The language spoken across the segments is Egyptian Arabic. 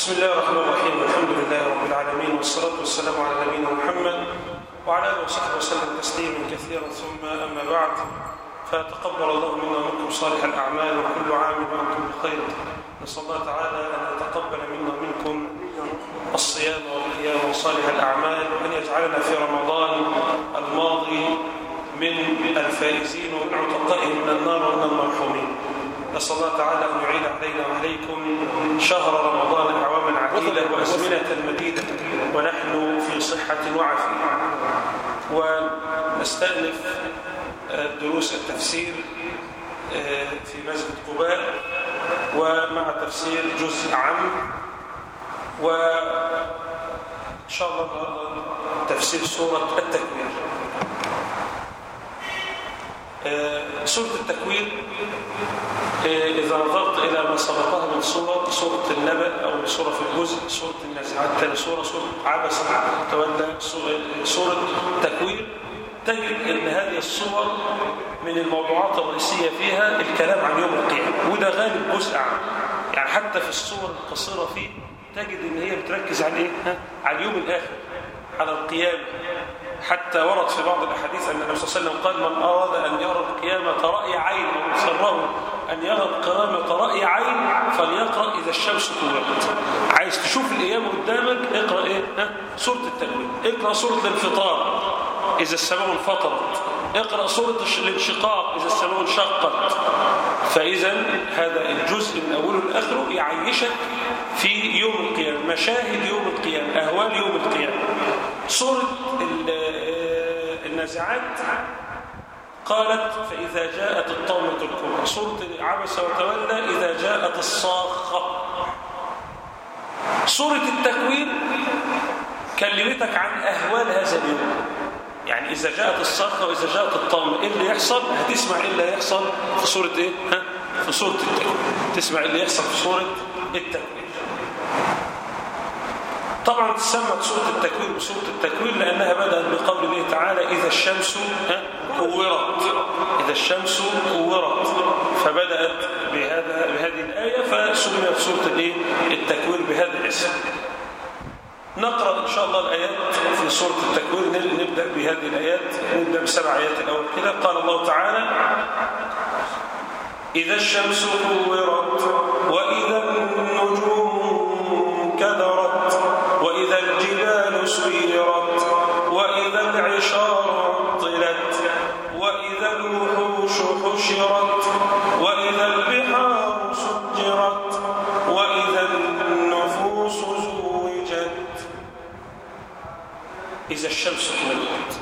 بسم الله الرحمن الرحيم الحمد لله رب العالمين والصلاة والسلام على نبينا محمد وعلى آله وصحبه وسلم تسليما كثيرا ثم أما بعد فتقبل الله منا ومنكم صالح الأعمال وكل عام وأنتم بخير نسأل الله تعالى أن يتقبل منا ومنكم الصيام والقيام وصالح الأعمال وأن يجعلنا في رمضان الماضي من الفائزين ومن عتقائه من النار ومن المرحومين نسأل الله تعالى أن يعيد علينا وعليكم شهر رمضان أعواما عديدة وأزمنة مديدة ونحن في صحة وعافية ونستأنف دروس التفسير في مسجد قباء ومع تفسير جزء عام وإن شاء الله النهارده تفسير سورة التكوير سورة التكوير إذا نظرت إلى ما سبقها من سورة سورة النبأ أو سورة في الجزء سورة النازعات ثاني سورة سورة عبس تولى سورة تكوير تجد أن هذه الصور من الموضوعات الرئيسية فيها الكلام عن يوم القيامة وده غالب جزء عام يعني حتى في الصور القصيرة فيه تجد أن هي بتركز على إيه؟ ها؟ على اليوم الآخر على القيامة حتى ورد في بعض الأحاديث أن النبي صلى الله عليه وسلم قال من أراد أن يرى القيامة رأي عين أو سره أن يرى القيامة رأي عين فليقرأ إذا الشمس كورت عايز تشوف القيامة قدامك اقرأ إيه؟ ها؟ سورة التكوين اقرأ سورة الانفطار إذا السماء انفطرت اقرأ سورة الانشقاق إذا السماء انشقت فإذا هذا الجزء من أوله لآخره يعيشك في يوم القيامة مشاهد يوم القيامة أهوال يوم القيامة سورة النازعات قالت فإذا جاءت الطامة الكبرى سورة عبس وتولى إذا جاءت الصاخة سورة التكوين كلمتك عن أهوال هذا اليوم يعني إذا جاءت الصاخة وإذا جاءت الطامة إيه اللي يحصل هتسمع إيه اللي يحصل في سورة إيه ها؟ في سورة التكوين تسمع إيه اللي يحصل في سورة التكوين طبعا تسمت سورة التكوير بسورة التكوير لأنها بدأت بقول الله تعالى إذا الشمس كورت إذا الشمس كورت فبدأت بهذا بهذه الآية فسميت سورة الإيه؟ التكوير بهذا الاسم نقرأ إن شاء الله الآيات في سورة التكوير نبدأ بهذه الآيات نبدأ بسبع آيات الأول كده قال الله تعالى إذا الشمس كورت وإذا النجوم كدرت وإذا الجبال سيرت وإذا العشار عطلت وإذا الوحوش حشرت وإذا البحار سجرت وإذا النفوس زوجت إذا الشمس كورت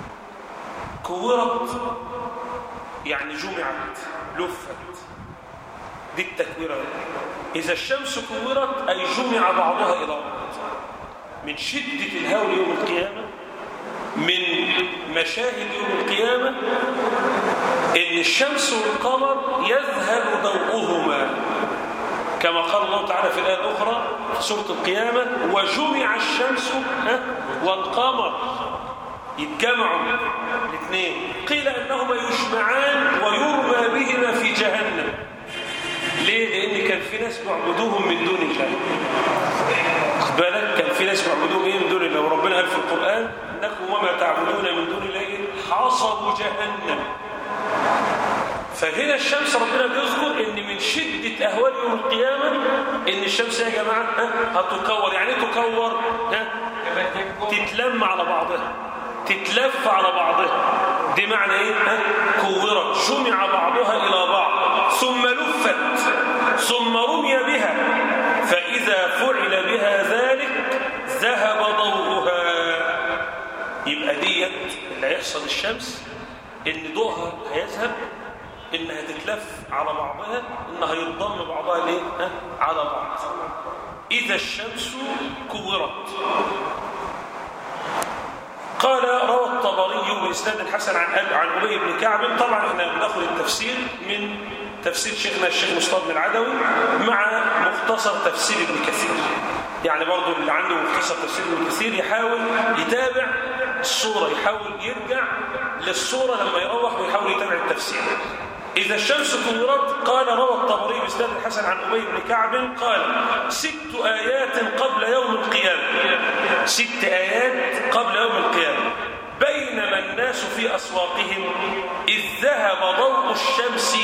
كورت يعني جمعت لفت دي التكويرة إذا الشمس كورت أي جمع بعضها إلى بعض من شدة الهول يوم القيامة من مشاهد يوم القيامة إن الشمس والقمر يذهب ضوءهما كما قال الله تعالى في الآية الأخرى في سورة القيامة وجمع الشمس والقمر يتجمعوا الاثنين قيل أنهما يجمعان ويرمى بهما في جهنم ليه؟ لأن كان في ناس بيعبدوهم من دون الله خد بالك كان في ناس بيعبدوهم ايه من دون الله وربنا قال في القرآن انكم وما تعبدون من دون الله حصبوا جهنم فهنا الشمس ربنا بيذكر ان من شدة اهوال يوم القيامة ان الشمس يا جماعة هتكور يعني ايه تكور ها؟ تتلم على بعضها تتلف على بعضها دي معنى ايه ها؟ كورت جمع بعضها الى بعض ثم لفت ثم رمي بها فاذا فعل بها ذلك ذهب ضوءها يبقى ديت اللي هيحصل الشمس ان ضوءها هيذهب انها تتلف على بعضها انها ينضم بعضها ليه ها؟ على بعض اذا الشمس كورت قال روى الطبري بإسناد حسن عن أبي عن أبي بن كعب طبعا احنا بناخد التفسير من تفسير شيخنا الشيخ مصطفى بن العدوي مع مختصر تفسير ابن كثير يعني برضو اللي عنده مختصر تفسير ابن كثير يحاول يتابع الصورة يحاول يرجع للصورة لما يروح ويحاول يتابع التفسير إذا الشمس كورت قال روى الطبري بإسناد الحسن عن أبي بن كعب قال ست آيات قبل يوم القيامة ست آيات قبل يوم القيامة بينما الناس في أسواقهم إذ ذهب ضوء الشمس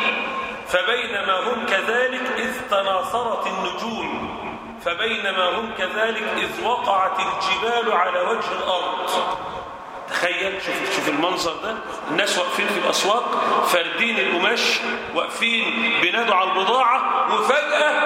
فبينما هم كذلك إذ تناثرت النجوم فبينما هم كذلك إذ وقعت الجبال على وجه الأرض تخيل شوف شوف المنظر ده الناس واقفين في الاسواق فاردين القماش واقفين بينادوا على البضاعه وفجاه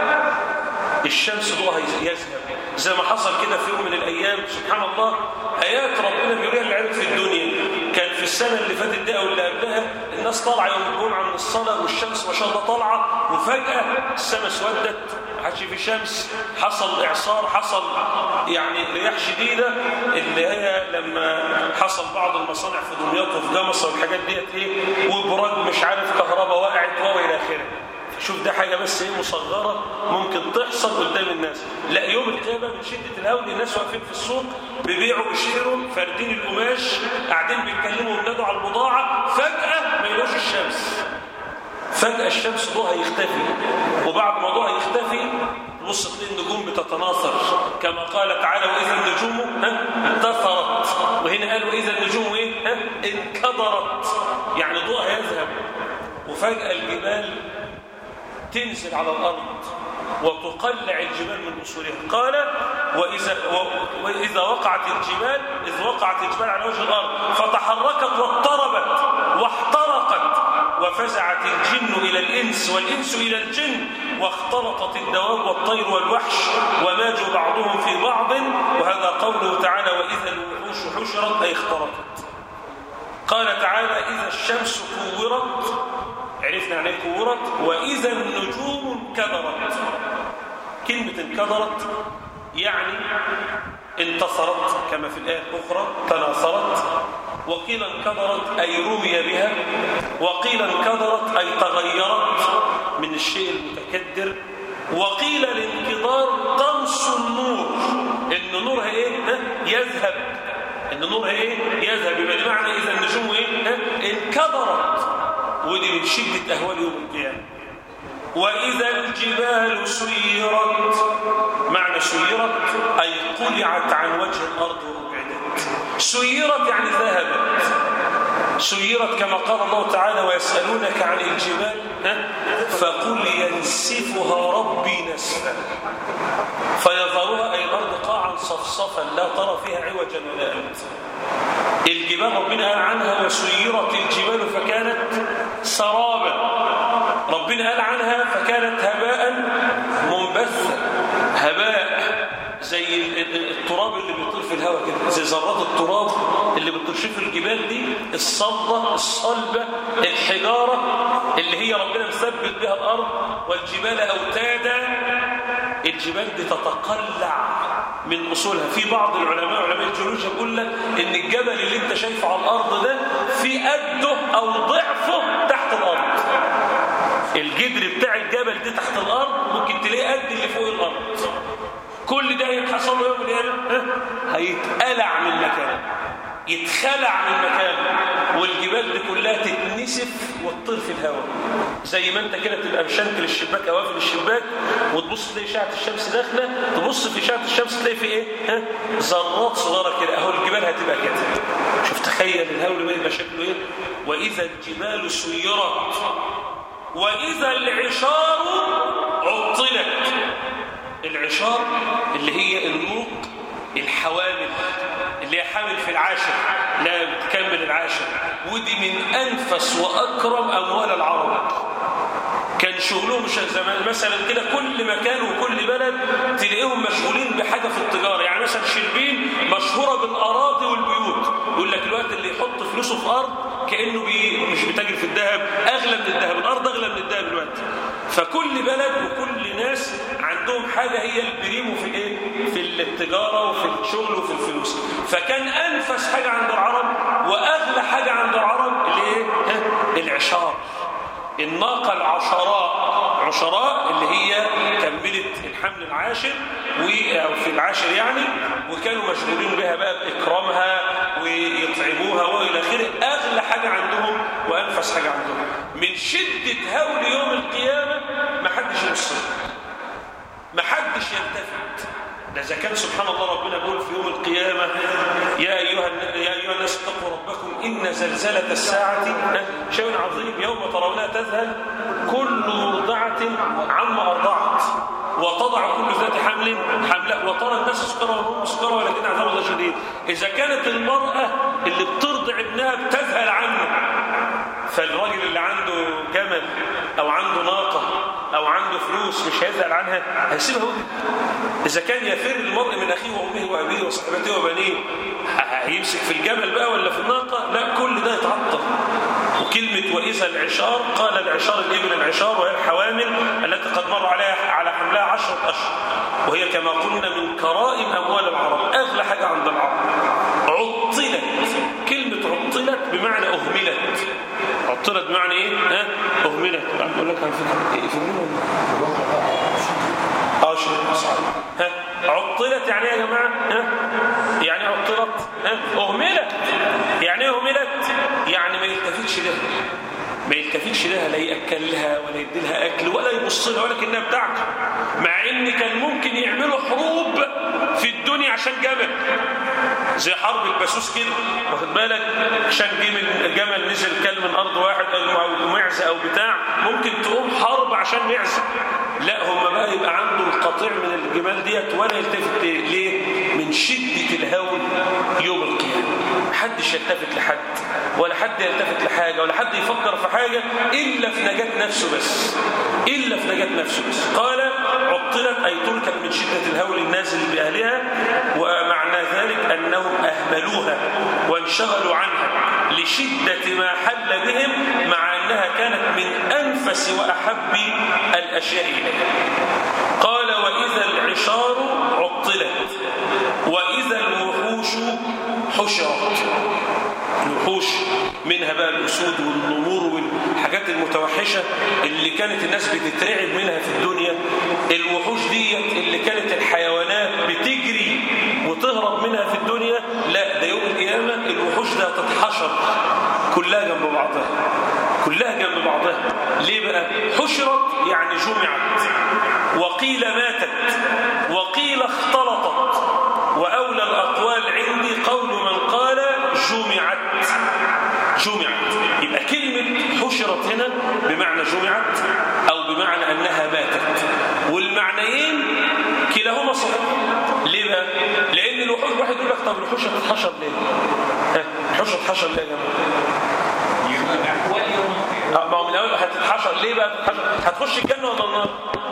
الشمس ضوءها يذهب زي ما حصل كده في يوم من الايام سبحان الله ايات ربنا بيوريها للعباد في الدنيا كان في السنه اللي فاتت دي او اللي قبلها الناس طالعه يوم الجمعه من الصلاه والشمس ما شاء الله طالعه وفجاه السماء اسودت ما عادش في شمس حصل اعصار حصل يعني رياح شديده اللي هي لما حصل بعض المصانع في دمياط وفي جمصه والحاجات ديت ايه وبراج مش عارف كهرباء وقعت والى اخره شوف ده حاجة بس ايه مصغرة ممكن تحصل قدام الناس لا يوم القيامة من شدة الهول الناس واقفين في السوق بيبيعوا ويشتروا فاردين القماش قاعدين بيتكلموا وينادوا على البضاعة فجأة ما يلاقوش الشمس فجأة الشمس ضوءها يختفي وبعد ما ضوءها يختفي تبص تلاقي النجوم بتتناثر كما قال تعالى وإذا النجوم ها انتثرت وهنا قال وإذا النجوم ايه ها انكدرت يعني ضوءها يذهب وفجأة الجبال تنزل على الأرض وتقلع الجبال من أصولها قال وإذا, وإذا وقعت الجبال إذ وقعت الجبال على وجه الأرض فتحركت واضطربت واحترقت وفزعت الجن إلى الإنس والإنس إلى الجن واختلطت الدواب والطير والوحش وماجوا بعضهم في بعض وهذا قوله تعالى وإذا الوحوش حشرت أي اخترقت قال تعالى إذا الشمس كورت عرفنا يعني كورت وإذا النجوم انكدرت كلمة انكدرت يعني انتصرت كما في الآية الأخرى تناصرت وقيل انكدرت أي رمي بها وقيل انكدرت أي تغيرت من الشيء المتكدر وقيل الانكدار طمس النور ان نورها ايه يذهب ان نورها ايه يذهب يبقى بمعنى اذا النجوم ايه انكدرت ودي من شدة أهوال يوم القيامة وإذا الجبال سيرت معنى سيرت أي قلعت عن وجه الأرض وأبعدت سيرت يعني ذهبت سيرت كما قال الله تعالى ويسألونك عن الجبال فقل ينسفها ربي نسفا فيظهرها أي الأرض قاعا صفصفا لا ترى فيها عوجا ولا أمتا الجبال ربنا قال عنها وسيرت الجبال فكانت سرابا ربنا قال عنها فكانت هباء منبثا هباء زي التراب اللي بيطير في الهواء كده زي ذرات التراب اللي بتطير في الجبال دي الصلبة الصلبة الحجارة اللي هي ربنا مثبت بها الأرض والجبال أوتادا الجبال دي تتقلع من أصولها في بعض العلماء علماء الجيولوجيا بيقول لك إن الجبل اللي أنت شايفه على الأرض ده في قده أو ضعفه تحت الأرض الجدر بتاع الجبل ده تحت الأرض ممكن تلاقيه قد اللي فوق الأرض كل ده يتحصل له يوم القيامة هيتقلع من مكانه يتخلع من مكانه والجبال دي كلها تتنسف وتطير في الهواء زي ما انت كده تبقى مشنكل الشباك او قافل الشباك وتبص تلاقي اشعه الشمس داخله تبص في اشعه الشمس تلاقي في ايه ها ذرات صغيره كده اهو الجبال هتبقى كده شوف تخيل الهول بقى يبقى شكله ايه واذا الجبال سيرت واذا العشار عطلت العشار اللي هي النوق الحوامل اللي هي حامل في العاشر لا بتكمل العاشر ودي من أنفس وأكرم أموال العرب كان شغلهم زمان مثلا كده كل مكان وكل بلد تلاقيهم مشغولين بحاجة في التجارة يعني مثلا شربين مشهورة بالأراضي والبيوت يقول لك الوقت اللي يحط فلوسه في أرض كأنه بي مش بتاجر في الذهب أغلى من الذهب الأرض أغلى من الذهب الوقت فكل بلد وكل ناس عندهم حاجة هي البريمو في الايه في التجارة وفي الشغل وفي الفلوس فكان أنفس حاجة عند العرب وأغلى حاجة عند العرب اللي ايه العشار الناقة العشراء عشراء اللي هي كملت الحمل العاشر أو في العاشر يعني وكانوا مشغولين بها بقى بإكرامها ويطعموها والى اخره اغلى حاجه عندهم وانفس حاجه عندهم من شده هول يوم القيامه ما حدش يبص ما حدش يلتفت ده اذا كان سبحان الله ربنا بيقول في يوم القيامه يا ايها يا ايها الناس اتقوا ربكم ان زلزله الساعه شيء عظيم يوم ترونها تذهل كل مرضعه عما ارضعت وتضع كل ذات حمل حملها وترى الناس سكرى وهم سكرى ولكن عذاب الله شديد اذا كانت المراه اللي بترضع ابنها بتذهل عنه فالراجل اللي عنده جمل او عنده ناقه او عنده فلوس مش هيزعل عنها هيسيبها هو اذا كان يفر المرء من اخيه وامه وابيه وصحبته وبنيه هيمسك في الجمل بقى ولا في الناقه لا كل ده يتعطل وكلمة وإذا العشار قال العشار الإبل العشار وهي الحوامل التي قد مر عليها على حملها عشرة أشهر وهي كما قلنا من كرائم أموال العرب أغلى حاجة عند العرب عطلت كلمة عطلت بمعنى أهملت عطلت بمعنى إيه؟ ها؟ أهملت أقول لك عن فكرة إيه في اه ها عطلت يعني ايه يا جماعه ها يعني عطلت ها اهملت يعني ايه اهملت يعني ما يلتفتش لها ما يلتفتش لها لا ياكل لها ولا يدي لها اكل ولا يبص لها ولا كانها بتاعته مع ان كان ممكن يعملوا حروب في الدنيا عشان جمل زي حرب البسوس كده واخد بالك عشان جمل جمل نزل كل من ارض واحد او معزه او بتاع ممكن تقوم حرب عشان معزه لا هم بقى يبقى عنده القطيع من الجمال ديت ولا يلتفت ليه من شده الهول يوم القيامه محدش يلتفت لحد ولا حد يلتفت لحاجه ولا حد يفكر في حاجه الا في نجاه نفسه بس الا في نجاه نفسه بس قال عطلت اي تركت من شده الهول النازل باهلها ومعنى ذلك انهم اهملوها وانشغلوا عنها لشده ما حل بهم مع انها كانت من انفس واحب الاشياء اليه قال واذا العشار عطلت واذا الوحوش حشرت الوحوش منها بقى الأسود والنمور والحاجات المتوحشة اللي كانت الناس بتترعب منها في الدنيا الوحوش ديت اللي كانت الحيوانات بتجري وتهرب منها في الدنيا لا ده يوم القيامة الوحوش ده تتحشر كلها جنب بعضها كلها جنب بعضها ليه بقى حشرت يعني جمعت وقيل ماتت وقيل اختلطت وأولى الأقوال عندي قول من قال جمعت جمعت يبقى كلمة حشرت هنا بمعنى جمعت أو بمعنى أنها ماتت والمعنيين كلاهما صحيح ليه بقى؟ لأن الوحوش واحد يقول لك طب الوحوش هتتحشر ليه؟ ها الوحوش هتتحشر ليه يا جماعة؟ ما هو من الأول هتتحشر ليه بقى هتتحشر؟ هتخش الجنة ولا النار؟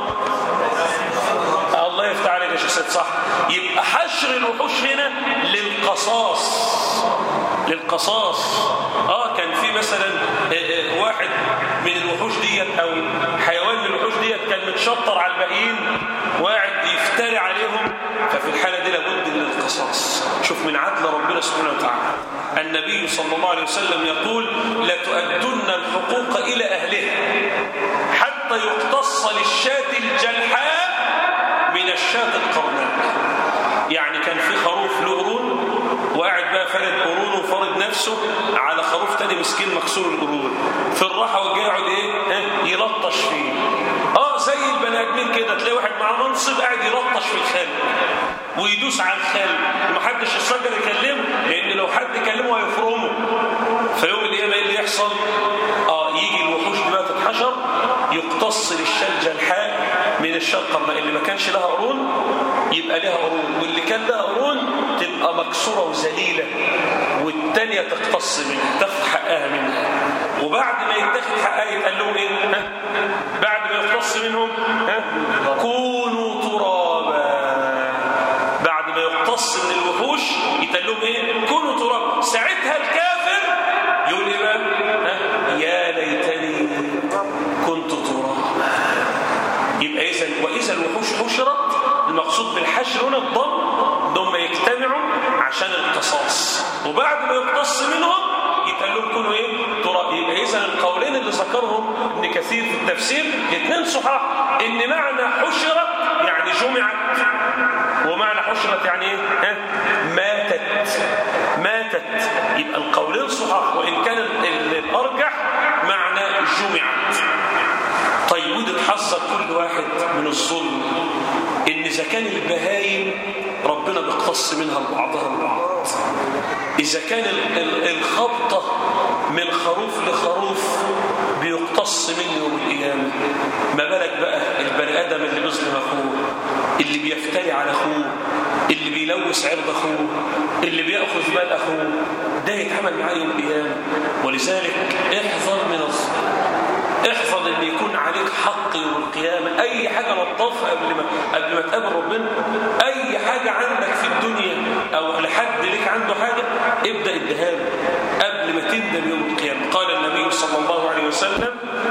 الله يفتح عليك يا شيخ سيد صح يبقى حشر الوحوش هنا للقصاص للقصاص اه كان في مثلا واحد من الوحوش ديت او حيوان من الوحوش ديت كان متشطر على الباقيين وقاعد يفتري عليهم ففي الحاله دي لابد من القصاص شوف من عدل ربنا سبحانه وتعالى النبي صلى الله عليه وسلم يقول لتؤدن الحقوق الى اهلها حتى يقتص للشاة الجلحاء من الشاة القرناء يعني كان في خروف له قرون وقاعد بقى فارد قرونه وفارد نفسه على خروف تاني مسكين مكسور القرون في الراحه والجاي يقعد ايه ها يلطش فيه اه زي البني ادمين كده تلاقي واحد معاه منصب قاعد يلطش في الخلق ويدوس على الخلق ومحدش الشجر يكلمه لان لو حد كلمه هيفرمه فيوم القيامه ايه اللي يحصل اه يجي الوحوش دي بقى تتحشر يقتص للشاة الجلحاء من الشاة القرناء اللي ما كانش لها قرون يبقى لها قرون واللي كان لها قرون تبقى مكسورة وذليلة والتانية تقتص منها تاخد حقها منها وبعد ما يتاخد حقها يتقال لهم ايه ها؟ بعد ما يقتص منهم ها؟ كونوا ترابا بعد ما يقتص من الوحوش يتقال لهم ايه كونوا ترابا ساعتها الكافر يقول ايه بقى ها؟ يا ليتني كنت ترابا يبقى اذا واذا الوحوش حشرت المقصود بالحشر هنا الضم انهم يجتمعوا عشان القصاص وبعد ما يقتص منهم يتقال لهم كونوا ايه تراب يبقى اذا القولين اللي ذكرهم ابن كثير في التفسير الاثنين صحاح ان معنى حشرت يعني جمعت ومعنى حشرت يعني ايه ها؟ ماتت ماتت يبقى القولين صحاح وإن كان الأرجح معنى جمعت طيب ودي تحذر كل واحد من الظلم إن إذا كان البهايم ربنا بيقتص منها لبعضها البعض إذا كان الخبطة من خروف لخروف بيقتص منه يوم القيامة ما بالك بقى البني آدم اللي بيظلم أخوه اللي بيفتري على أخوه اللي بيلوث عرض أخوه اللي بيأخذ مال أخوه ده يتعامل معاه يوم القيامة ولذلك احذر من الظلم احفظ ان يكون عليك حق يوم القيامة اي حاجة نظفها قبل ما قبل ما تقابل ربنا اي حاجة عندك في الدنيا او لحد ليك عنده حاجة ابدأ اديها قبل ما تندم يوم القيامة قال النبي صلى الله عليه وسلم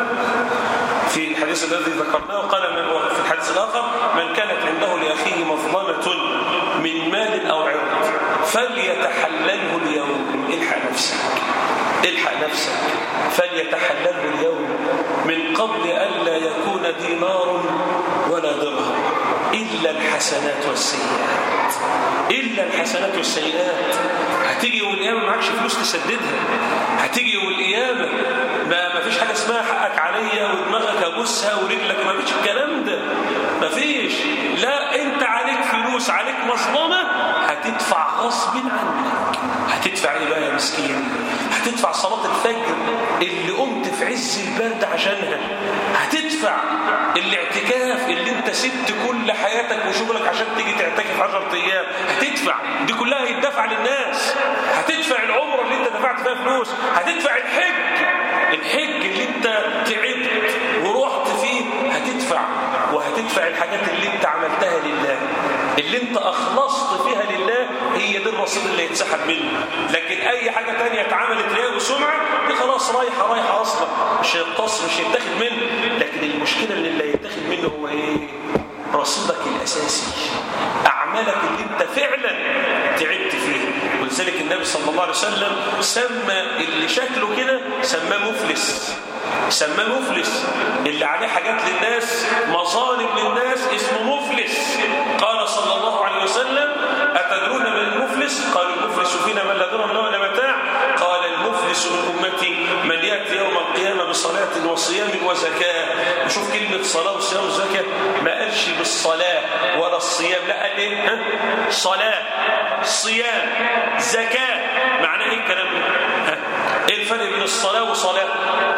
في الحديث الذي ذكرناه قال من في الحديث الآخر من كانت عنده لأخيه مظلمة من مال أو عرض فليتحلله اليوم الحق نفسك الحق نفسك فليتحلله اليوم من قبل ألا يكون دينار ولا درهم إلا الحسنات والسيئات إلا الحسنات والسيئات هتيجي يوم القيامة معكش فلوس تسددها هتيجي يوم القيامة ما ما فيش حاجة اسمها حقك عليا ودماغك ابوسها ورجلك ما فيش الكلام ده ما فيش لا انت عليك فلوس عليك مظلمة هتدفع غصب عنك هتدفع ايه بقى يا مسكين هتدفع صلاة الفجر اللي قمت في عز البرد عشانها هتدفع الاعتكاف اللي انت سبت كل حياتك وشغلك عشان تيجي تعتكف 10 ايام هتدفع دي كلها هيدفع للناس هتدفع العمره اللي انت دفعت فيها فلوس هتدفع الحج الحج اللي انت تعبت ورحت فيه هتدفع وهتدفع الحاجات اللي انت عملتها لله اللي انت اخلصت فيها لله هي دي الرصيد اللي يتسحب منه لكن اي حاجة تانية اتعملت رياء وسمعة دي خلاص رايحة رايحة اصلا مش هيقتص مش هيتاخد منه لكن المشكلة اللي اللي هيتاخد منه هو ايه رصيدك الاساسي اعمالك اللي انت فعلا تعبت فيه ولذلك النبي صلى الله عليه وسلم سمى اللي شكله كده سماه مفلس سماه مفلس اللي عليه حاجات للناس مظالم للناس اسمه مفلس قال صلى الله عليه وسلم أتدرون من المفلس قال المفلس فينا من لا درهم له ولا متاع قال المفلس من أمتي من يأتي يوم القيامة بصلاة وصيام وزكاة وشوف كلمة صلاة وصيام وزكاة ما قالش بالصلاة ولا الصيام لا قال ايه ها؟ صلاة صيام زكاة معناه ايه الكلام ده ها؟ ايه الفرق بين الصلاة وصلاة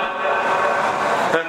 ها؟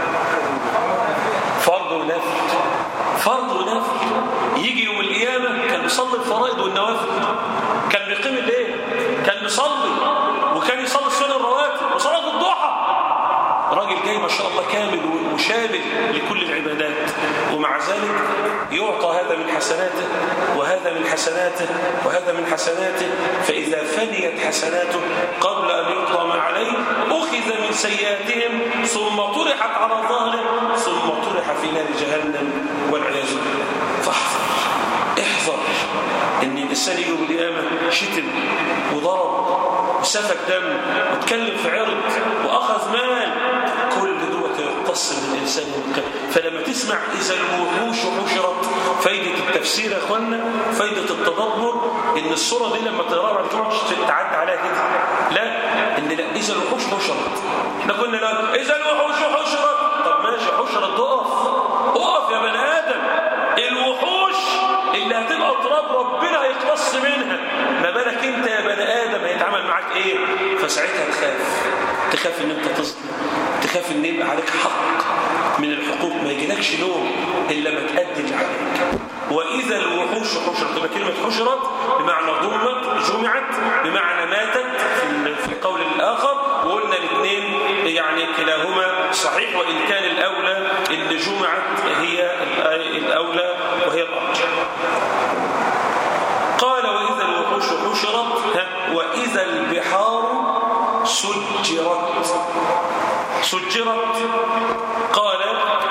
فرض ونفل فرض ونفل يجي يوم القيامة كان بيصلي الفرائض والنوافل كان بيقيم الليل كان بيصلي وكان يصلي السنة الرواتب وصلاة الضحى راجل جاي ما شاء الله كامل وشامل لكل العبادات ومع ذلك يعطى هذا من حسناته وهذا من حسناته وهذا من حسناته فإذا فنيت حسناته قبل أن يقضى ما عليه أخذ من سيئاتهم ثم طرحت على ظهره ثم طرح في نار جهنم والعياذ بالله فاحذر احذر ان الانسان يجي يوم القيامه شتم وضرب وسفك دم واتكلم في عرض واخذ مال كل دوت يقتص من الانسان يوم فلما تسمع اذا الوحوش حشرت فايده التفسير يا اخوانا فايده التدبر ان الصوره دي لما تقراها بعد كده تعدي عليها كده لا ان لا اذا الوحوش حشرت احنا كنا لا اذا الوحوش حشرت طب ماشي حشرت اقف اقف يا بني ادم الوحوش اللي هتبقى تراب ربنا هيقتص منها ما بالك انت يا بني ادم هيتعامل معاك ايه فساعتها تخاف تخاف ان انت تظلم تخاف ان يبقى عليك حق من الحقوق ما يجيلكش نوم الا ما تأدي اللي عليك واذا الوحوش حشرت تبقى كلمه حشرت بمعنى ضمت جمعت بمعنى ماتت في في القول الاخر وقلنا الاثنين يعني كلاهما صحيح وان كان الاولى ان جمعت هي الاولى وهي الارجح قال واذا الوحوش حشرت واذا البحار سجرت سجرت قال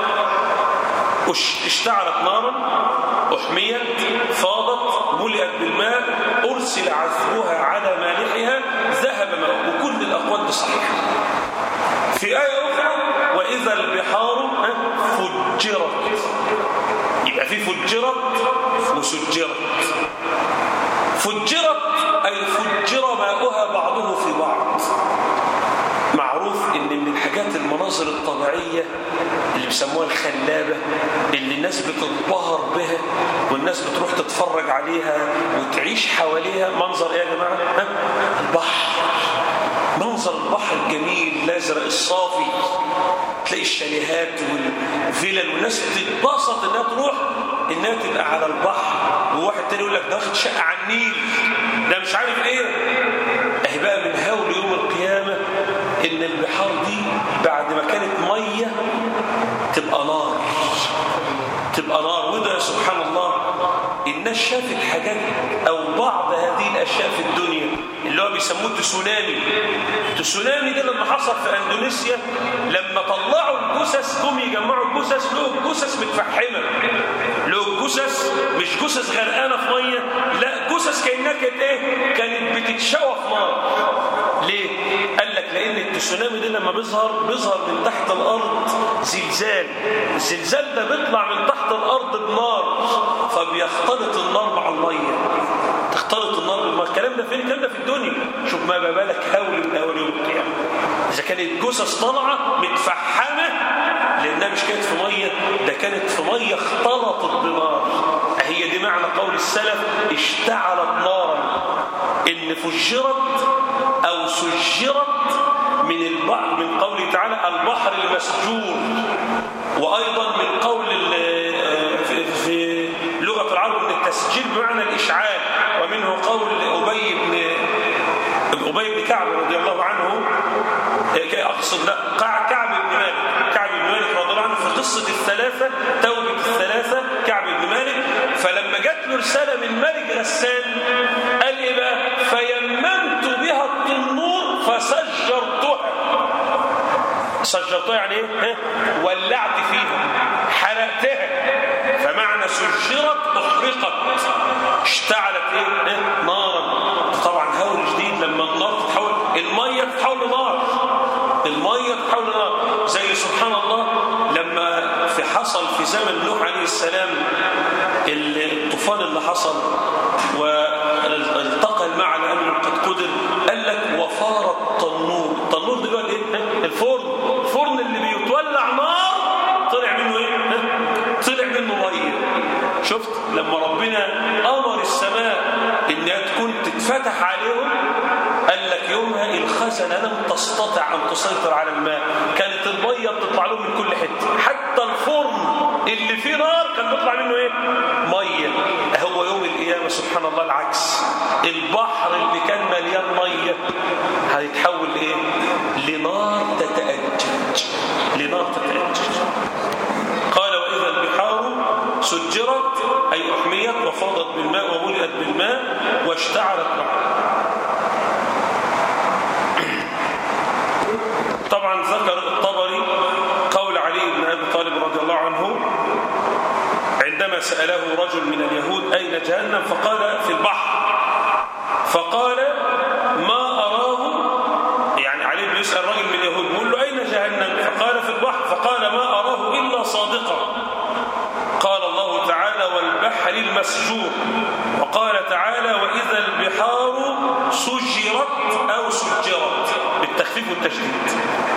اشتعلت نارا احميت فاضت ملئت بالماء ارسل عذبها على مالحها ذهب ماء وكل الاقوال دي صحيحه في ايه اخرى واذا البحار فجرت يبقى في فجرت وسجرت فجرت أي فجر ماؤها بعضه الطبيعية اللي بيسموها الخلابة اللي الناس بتنبهر بها والناس بتروح تتفرج عليها وتعيش حواليها منظر ايه يا جماعة ها؟ البحر منظر البحر الجميل الازرق الصافي تلاقي الشاليهات والفلل والناس بتتبسط انها تروح انها تبقى على البحر وواحد تاني يقول لك ده واخد شقه على النيل ده مش عارف ايه اهي بقى من هول يوم القيامه ان البحار دي بعد ما كانت ميه تبقى نار تبقى نار وده سبحان الله الناس شافت حاجات او بعض هذه الاشياء في الدنيا اللي هو بيسموه تسونامي التسونامي ده لما حصل في اندونيسيا لما طلعوا الجثث جم يجمعوا الجثث لقوا الجثث متفحمه لقوا الجثث مش جثث غرقانه في ميه لا جثث كانها كانت ايه كانت بتتشوى في نار ليه قال لك لان التسونامي ده لما بيظهر بيظهر من تحت الارض زلزال الزلزال ده بيطلع من تحت الارض بنار فبيختلط النار مع الميه تختلط النار بالماء الكلام ده فين الكلام ده في الدنيا شوف ما بالك هول من هول يوم القيامه اذا كانت جثث طالعه متفحمه لانها مش كانت في ميه ده كانت في ميه اختلطت بنار هي دي معنى قول السلف اشتعلت نارا ان فجرت او سجرت من البحر من قوله تعالى البحر المسجور وايضا من قول في, في لغه العرب ان التسجيل بمعنى الاشعال ومنه قول ابي بن ابي بن كعب رضي الله عنه اقصد لا كعب بن مالك كعب بن مالك رضي الله عنه في قصه الثلاثه توبه الثلاثه كعب بن مالك فلما جات له رساله من ملك غسان قال ايه بقى فيممت بها التنور فسجرتها سجرتها يعني ايه ولعت فيها حرقتها فمعنى سجرت احرقت اشتعلت ايه, إيه؟ نارا طبعا هول جديد لما النار تتحول الميه تتحول لنار الميه تتحول لنار زي سبحان الله لما في حصل في زمن نوح عليه السلام الطوفان اللي حصل والتقى الماء على امر قد قدر قال لك وفار التنور التنور دلوقتي ايه الفرن الفرن اللي بيتولع نار طلع منه ايه طلع منه ميه شفت لما ربنا امر السماء انها تكون تتفتح عليهم قال لك يومها الخزنه لم تستطع ان تسيطر على الماء كانت الميه بتطلع لهم من كل حته حتى الفرن اللي فيه نار كان بيطلع منه ايه ميه هو يوم القيامه سبحان الله العكس البحر اللي كان مليان ميه هيتحول لايه لنار تتاجج لنار تتاجج قال واذا البحار سجرت اي احميت وفاضت بالماء وملئت بالماء واشتعلت معه طبعا ذكر الطبري قول علي بن ابي طالب رضي الله عنه عندما ساله رجل من اليهود اين جهنم فقال في البحر فقال ما اراه يعني علي بن يسال رجل من اليهود بيقول له اين جهنم فقال في البحر فقال ما اراه الا صادقا قال الله تعالى والبحر المسجور وقال تعالى واذا البحار سجرت او سجرت بالتخفيف والتشديد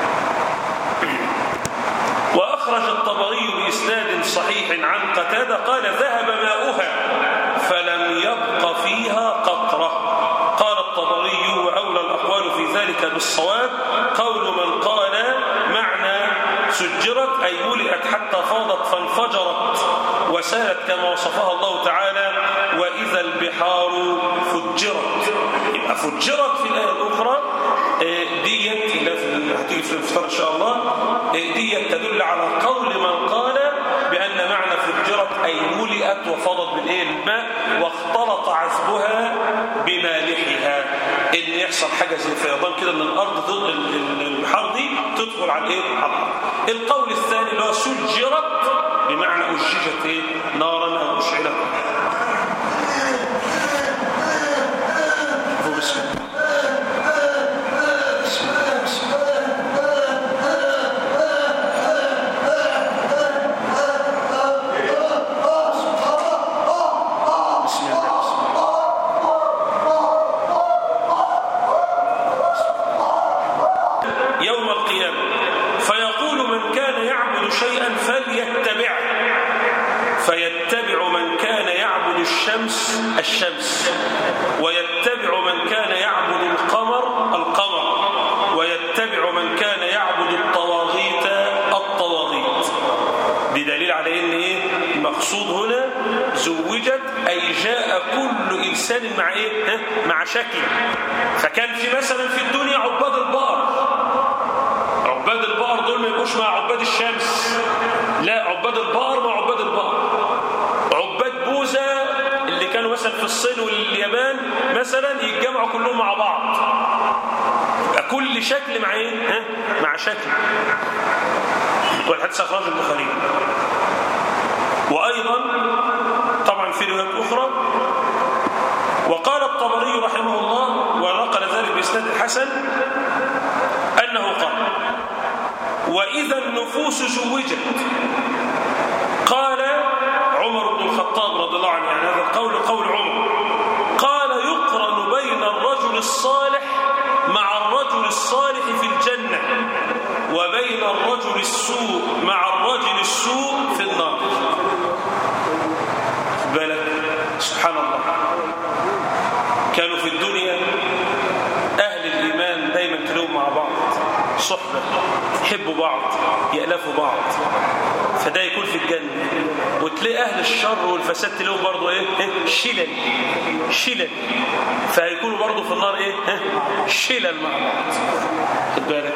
وأخرج الطبري بإسناد صحيح عن قتادة قال ذهب ماؤها فلم يبق فيها قطرة قال الطبري وأولى الأقوال في ذلك بالصواب قول من قال معنى سجرت أي ملئت حتى فاضت فانفجرت وسالت كما وصفها الله تعالى وإذا البحار فجرت يبقى فجرت في الآية الأخرى ديت اللي هتيجي في الانفطار ان شاء الله ديت تدل على قول من قال بان معنى فجرت اي ملئت وفضت بالايه الماء واختلط عذبها بمالحها ان يحصل حاجه زي فيضان كده من الارض البحار دي تدخل على الايه على الارض القول الثاني اللي هو سجرت بمعنى اججت ايه نارا او اشعلت بسم الله يوم القيامة فيقول من كان الشمس ويتبع من كان يعبد القمر القمر ويتبع من كان يعبد الطواغيت الطواغيت بدليل على ان ايه المقصود هنا زوجت اي جاء كل انسان مع ايه مع شكل فكان في مثلا في الدنيا عباد البقر عباد البقر دول ما يبقوش مع عباد الشمس لا عباد البقر مع عباد البقر عباد بوذا اللي كانوا مثلا في الصين واليابان مثلا يتجمعوا كلهم مع بعض يبقى كل شكل مع ايه ها؟ مع شكل والحديث اخرجه البخاري وايضا طبعا في روايات اخرى وقال الطبري رحمه الله ونقل ذلك باسناد الحسن انه قال واذا النفوس زوجت قال عمر بن الخطاب رضي الله عنه يعني هذا القول قول عمر قال يقرن بين الرجل الصالح مع الرجل الصالح في الجنة وبين الرجل السوء مع الرجل السوء في النار بالك سبحان الله كانوا في الدنيا أهل الإيمان دايما تلوم مع بعض صحبة يحبوا بعض يألفوا بعض فده يكون في الجنة وتلاقي أهل الشر والفساد تلاقيهم برضه إيه؟ إيه؟ شلل شلل فهيكونوا برضه في النار إيه؟ إيه؟ شلل مع بعض خد بالك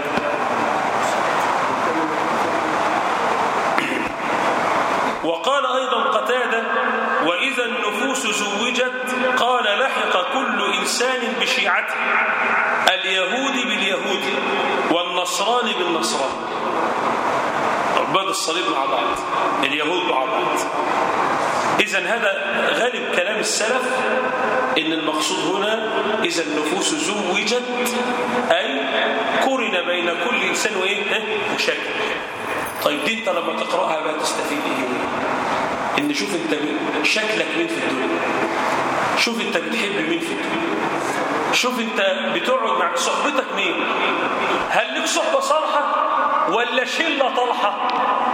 وقال أيضا قتادة وإذا النفوس زوجت قال لحق كل إنسان بشيعته اليهود باليهود والنصراني بالنصراني عباد الصليب مع بعض اليهود مع بعض إذا هذا غالب كلام السلف إن المقصود هنا إذا النفوس زوجت أي قرن بين كل إنسان وإيه وشكل طيب دي أنت لما تقرأها بقى تستفيد إيه إن شوف أنت شكلك مين في الدنيا شوف أنت بتحب مين في الدنيا شوف أنت بتقعد مع صحبتك مين هل لك صحبة صالحة ولا شلة طالحة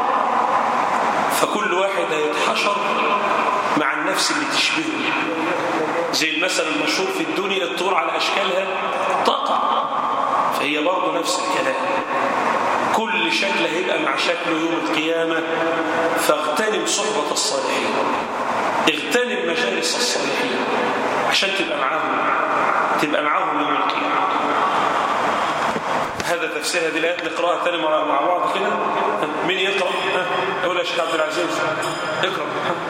فكل واحد هيتحشر مع النفس اللي تشبهه زي المثل المشهور في الدنيا الطور على أشكالها تقع فهي برضه نفس الكلام كل شكل هيبقى مع شكله يوم القيامة فاغتنم صحبة الصالحين اغتنم مجالس الصالحين عشان تبقى معاهم تبقى معاهم يوم القيامة هذا تفسير هذه الآيات نقرأها تاني مع بعض كده مين يقرأ أقول يا شيخ عبد العزيز اقرأ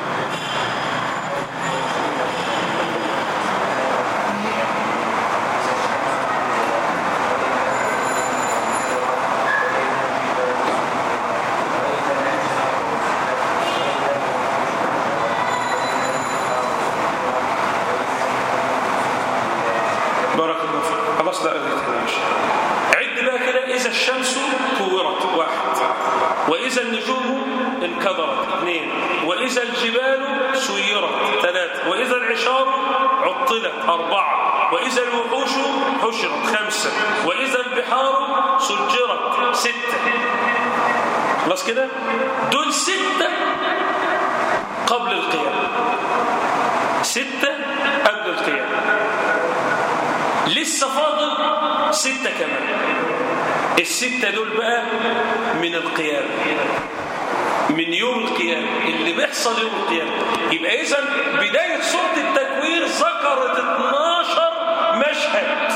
بارك الله فيك خلاص لا عد بقى كده إذا الشمس كورت واحد وإذا النجوم انكدرت اثنين وإذا الجبال سيرت ثلاثة وإذا العشار عطلت أربعة وإذا الوحوش حشرت خمسة وإذا البحار سجرت ستة خلاص كده دول ستة قبل القيامة ستة قبل القيامة لسه فاضل ستة كمان الستة دول بقى من القيامة من يوم القيامة اللي بيحصل يوم القيامة يبقى إذا بداية سورة التكوير ذكرت 12 مشهد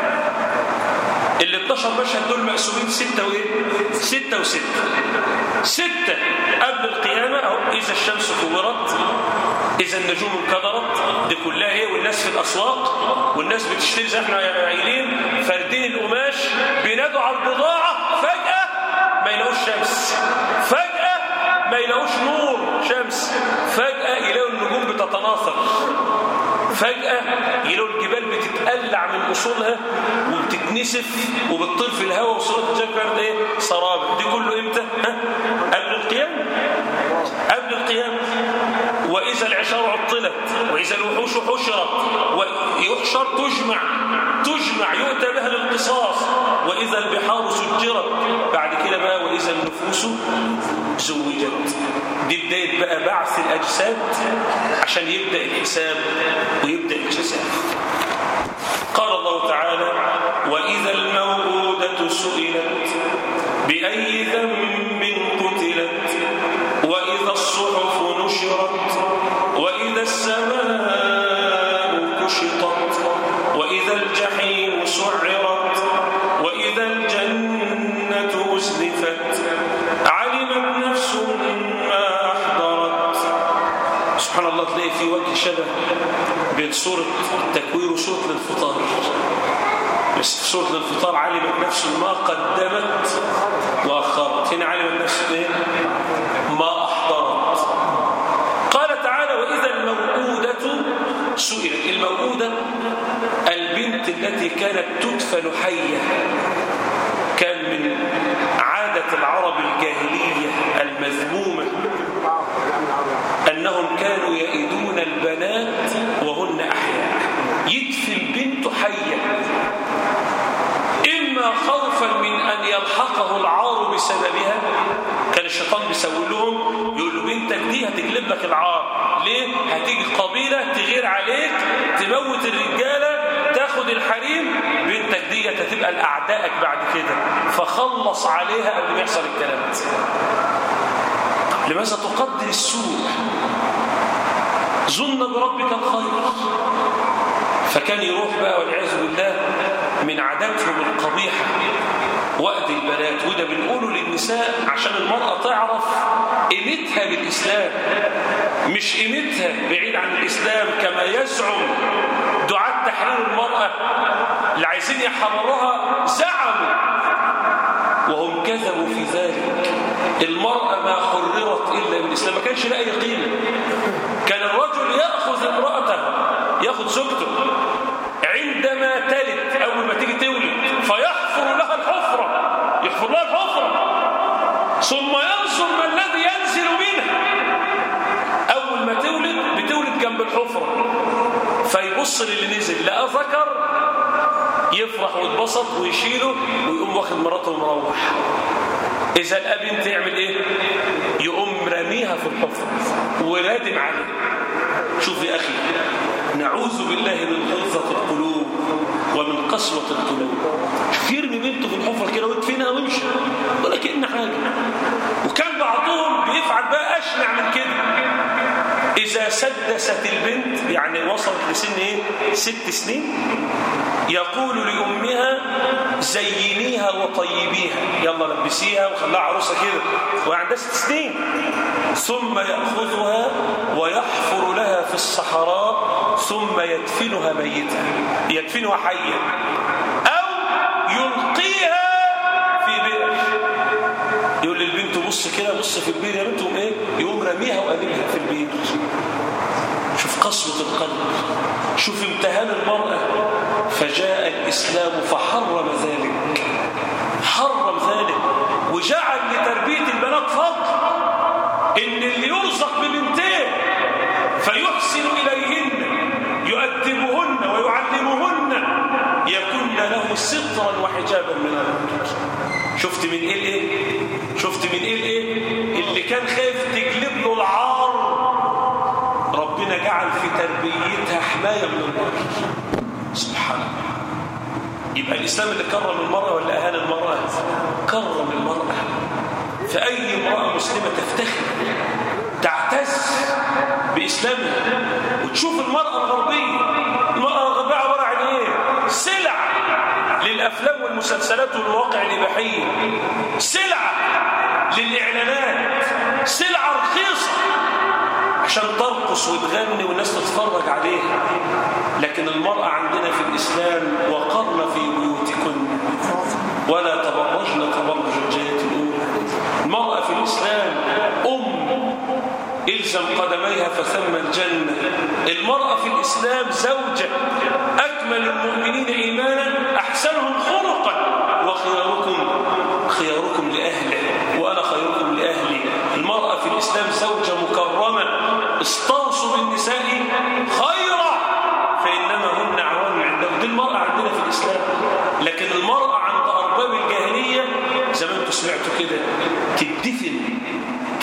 ال 12 مشهد دول مقسومين ستة وإيه؟ ستة وستة ستة قبل القيامة أو إذا الشمس كورت إذا النجوم انكدرت دي كلها إيه والناس في الأسواق والناس بتشتري زي احنا قايلين فاردين القماش بينادوا على البضاعة فجأة ما يلاقوش شمس فجأة ما يلاقوش نور شمس فجأة يلاقوا النجوم بتتناثر فجأة يلاقوا الجبال بتتقلع من أصولها وبتتنسف وبتطير في الهواء وصورة الجبل ايه سراب دي كله امتى ها؟ قبل القيامة قبل القيامة وإذا العشار عطلت وإذا الوحوش حشرت ويحشر تجمع تجمع يؤتى بها للقصاص وإذا البحار سجرت بعد كده بقى وإذا النفوس زوجت دي بداية بقى بعث الأجساد عشان يبدأ الحساب ويبدأ الجزاء قال الله تعالى وإذا الموءودة سئلت بأي ذنب قتلت وإذا الصحف نشرت وإذا السماء كشطت وإذا الجحيم سعرت وإذا الجنة أزلفت علمت نفس ما أحضرت سبحان الله تلاقي في وجه شبه بين سورة التكوير وسورة الانفطار بس في سورة الانفطار علمت نفس ما قدمت وأخرت هنا علمت نفس إيه؟ ما أحضرت قال تعالى وإذا الموءودة سئلت الموءودة البنت التي كانت تدفن حية كان من عادة العرب الجاهلية المذمومة أنهم كانوا يئدون البنات وهن أحياء يدفن بنت حية إما خوفا من أن يلحقه العار بسببها كان الشيطان بيسوي لهم يقول له بنتك دي هتجلب لك العار ليه؟ هتيجي قبيلة تغير عليك تموت الرجالة تاخد الحريم بنتك دي هتبقى لأعدائك بعد كده فخلص عليها قبل ما يحصل الكلام ده لماذا تقدر السوء ظن بربك الخير فكان يروح بقى والعياذ بالله من عاداتهم القبيحة وقت البنات وده بنقوله للنساء عشان المرأة تعرف قيمتها بالإسلام مش قيمتها بعيد عن الإسلام كما يزعم دعاة تحرير المرأة اللي عايزين يحرروها زعموا وهم كذبوا في ذلك المرأة ما حررت إلا بالإسلام ما كانش لها أي قيمة كان الرجل يأخذ امرأته يأخذ زوجته عندما تلد أول ما تيجي تولد فيحفر لها الحفرة يحفر لها الحفرة ثم ينظر ما الذي ينزل منها أول ما تولد بتولد جنب الحفرة فيبص للي نزل لقى ذكر يفرح ويتبسط ويشيله ويقوم واخد مراته ومروح إذا الأب انت يعمل إيه؟ يقوم رميها في الحفرة ورادم عليه شوف يا أخي نعوذ بالله من غلظة القلوب ومن قسوة القلوب شوف يرمي بنته في الحفرة كده ويدفنها ويمشي ولا كأن حاجة وكان بعضهم بيفعل بقى أشنع من كده إذا سدست البنت يعني وصلت لسن إيه؟ ست سنين يقول لأمها زينيها وطيبيها يلا لبسيها وخليها عروسة كده وعندها ست سنين ثم يأخذها ويحفر لها في الصحراء ثم يدفنها ميتة يدفنها حية أو يلقيها في بئر يقول للبنت بص كده بص في البير يا بنت يقوم ايه يقوم رميها وقلبها في البير شوف قسوة القلب شوف امتهان المرأة فجاء الإسلام فحرم ذلك حرم ذلك وجعل لتربية البنات فضل إن اللي يرزق ببنتين فيحسن إليهن يؤدبهن ويعلمهن يكن له سترا وحجابا من النار شفت من ايه الايه شفت من ايه الايه اللي كان خايف تجلب له العار ربنا جعل في تربيتها حمايه من النار سبحان الله يبقى الاسلام اللي كرم المراه ولا اهان المراه كرم المراه فاي امراه مسلمه تفتخر تعتز باسلامها وتشوف المراه الغربيه المراه الغربيه عباره عن ايه سلع للأفلام والمسلسلات والمواقع الإباحية سلعة للإعلانات سلعة رخيصة عشان ترقص وتغني والناس تتفرج عليها لكن المرأة عندنا في الإسلام وقرن في بيوتكن ولا تبرجن تبرج الجاهلية الأولى المرأة في الإسلام أم إلزم قدميها فثم الجنة المرأة في الإسلام زوجة أكمل المؤمنين إيمانا أحسنهم خلقا وخياركم خياركم لأهله وأنا خيركم لأهلي المرأة في الإسلام زوجة مكرمة استوصوا بالنساء خيرا فإنما هن عوان عندهم دي المرأة عندنا في الإسلام لكن المرأة عند أرباب الجاهلية زي ما انتم سمعتوا كده تدفن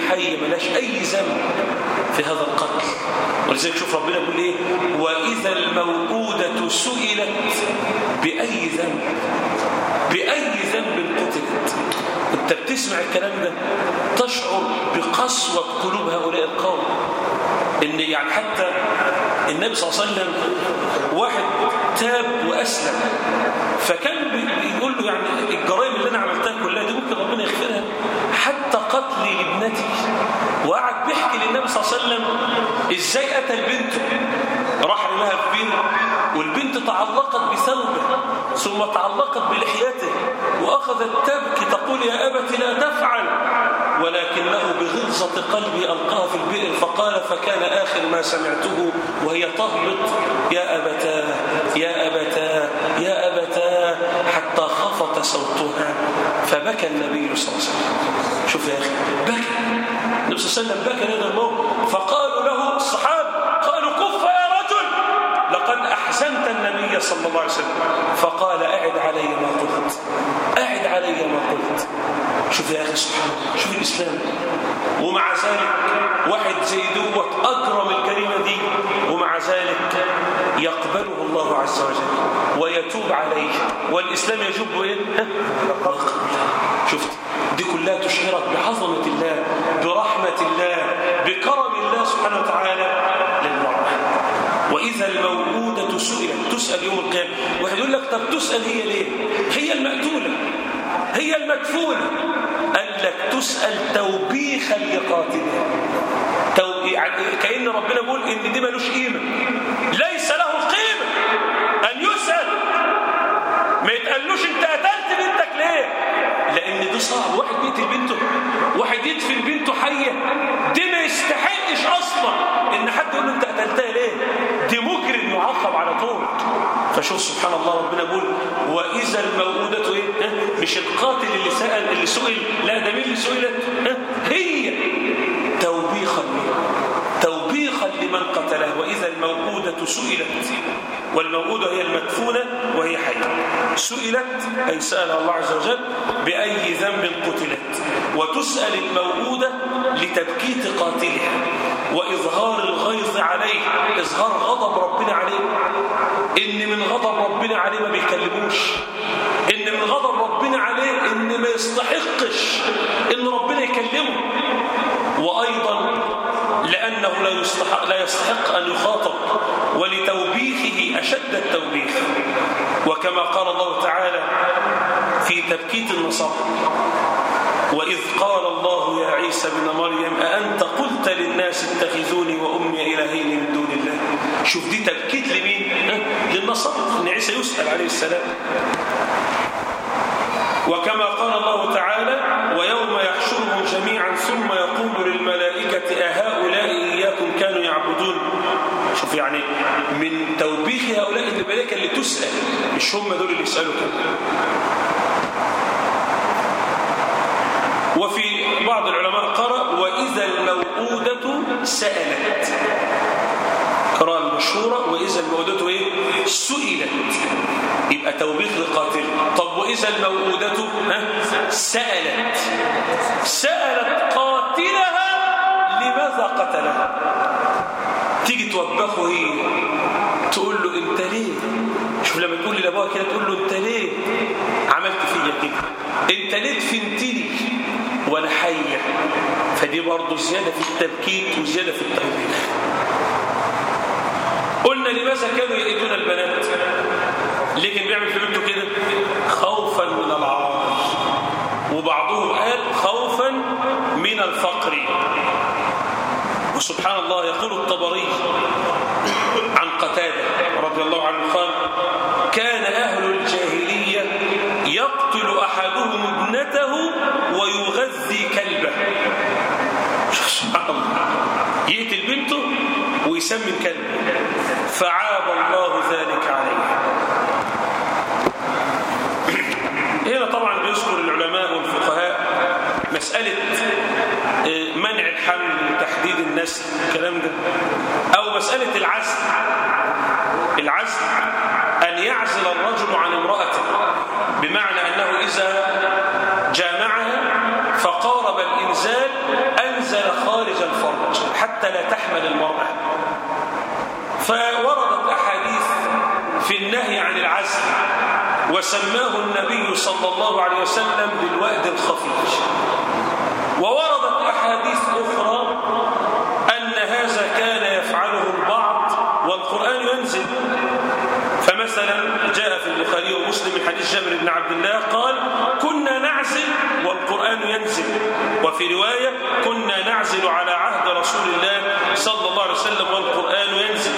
حية ملاش أي ذنب في هذا القتل ولذلك شوف ربنا يقول إيه وإذا الموءودة سئلت بأي ذنب بأي ذنب قتلت أنت بتسمع الكلام ده تشعر بقسوة قلوب هؤلاء القوم إن يعني حتى النبي صلى الله عليه وسلم واحد تاب وأسلم فكان بيقول له يعني الجرائم اللي أنا عملتها كلها دي ممكن ربنا يغفرها حتى قتلي لابنتي وقعد بيحكي للنبي صلى الله عليه وسلم ازاي قتل بنته راح لها في بير والبنت تعلقت بثوبه ثم تعلقت بلحيته وأخذت تبكي تقول يا أبت لا تفعل ولكنه بغلظة قلبي ألقاها في البئر فقال فكان آخر ما سمعته وهي تهبط يا أبتاه يا أبتاه يا أبتاه حتى خفت صوتها فبكى النبي صلى الله عليه وسلم شوف يا أخي بكى النبي صلى الله عليه وسلم بكى هذا الموت فقالوا له الصحابة قالوا كف يا رجل لقد أحزنت النبي صلى الله عليه وسلم فقال أعد علي ما قلت أعد علي ما قلت شوف يا أخي سبحان شوف الإسلام ومع ذلك واحد زي دوت أكرم الكلمة دي ومع ذلك يقبله الله عز وجل ويتوب عليه والإسلام يجب إيه؟ شفت دي كلها تشعرك بعظمة الله برحمة الله بكرم الله سبحانه وتعالى للمرأة وإذا الموءودة سئلت تسأل يوم القيامة واحد يقول لك طب تسأل هي ليه هي المقتولة هي المدفونة قال لك تسأل توبيخا لقاتلها تو... يعني كأن ربنا بيقول إن دي ملوش قيمة ليس له قيمة أن يسأل ما يتقالوش أنت قتلت بنتك ليه لأن دي صعب واحد بيقتل بنته واحد يدفن بنته حية دي ما يستحقش أصلا إن حد يقول له أنت قتلتها ليه دي مجرم معاقب على طول فشوف سبحان الله ربنا يقول وإذا الموءودة إيه؟ مش القاتل اللي سأل اللي سئل لا ده مين اللي سئلت هي توبيخا توبيخا لمن قتله وإذا الموءودة سئلت والموءودة هي المدفونة وهي حية سئلت أي سأل الله عز وجل بأي ذنب قتلت وتسأل الموءودة لتبكيت قاتلها وإظهار الغيظ عليه إظهار غضب ربنا عليه إن من غضب ربنا عليه ما بيكلموش إن من غضب ربنا عليه إن ما يستحقش إن ربنا يكلمه وأيضا لأنه لا يستحق, لا يستحق أن يخاطب ولتوبيخه أشد التوبيخ وكما قال الله تعالى في تبكيت النصارى وإذ قال الله يا عيسى بن مريم أأنت قلت للناس اتخذوني وأمي إلهين من دون الله شوف دي تبكيت لمين للنصارى إن عيسى يسأل عليه السلام وكما قال الله تعالى ويوم يحشرهم جميعا ثم يقول للملائكة أهؤلاء إياكم كانوا يعبدون شوف يعني من توبيخ هؤلاء الملائكة اللي تسأل مش هم دول اللي يسألوا كده وفي بعض العلماء قرأ وإذا الموءودة سألت قراءة المشهورة وإذا الموءودة إيه؟ سئلت يبقى توبيخ للقاتل طب وإذا الموءودة سألت سألت قاتلها لماذا قتلها تيجي توبخه هي تقول له انت ليه شوف لما تقول لابوها كده تقول له انت ليه عملت فيا كده انت ليه دفنتني وانا حيه فدي برضه زياده في التبكيت وزياده في التوبيخ قلنا لماذا كانوا يريدون البنات ليه كان بيعمل في بنته كده خوفا من العار وبعضهم قال خوفا من الفقر وسبحان الله يقول الطبري عن قتادة رضي الله عنه قال كان أهل الجاهلية يقتل أحدهم ابنته ويغذي كلبه سبحان الله يقتل بنته ويسمن كلبه فعاب الله ذلك عليه هنا طبعا بيذكر العلماء والفقهاء مسألة منع الحمل وتحديد النسل والكلام ده أو مسألة العزل العزل أن يعزل الرجل عن امرأته بمعنى أنه إذا جامعها فقارب الإنزال أنزل حتى لا تحمل المرأة فوردت أحاديث في النهي عن العزل وسماه النبي صلى الله عليه وسلم بالوأد الخفيف ووردت أحاديث أخرى أن هذا كان يفعله البعض والقرآن ينزل فمثلا جاء في البخاري ومسلم من حديث جابر بن عبد الله قال كنا نعزل والقرآن ينزل وفي رواية كنا نعزل على عهد رسول الله صلى الله عليه وسلم والقرآن ينزل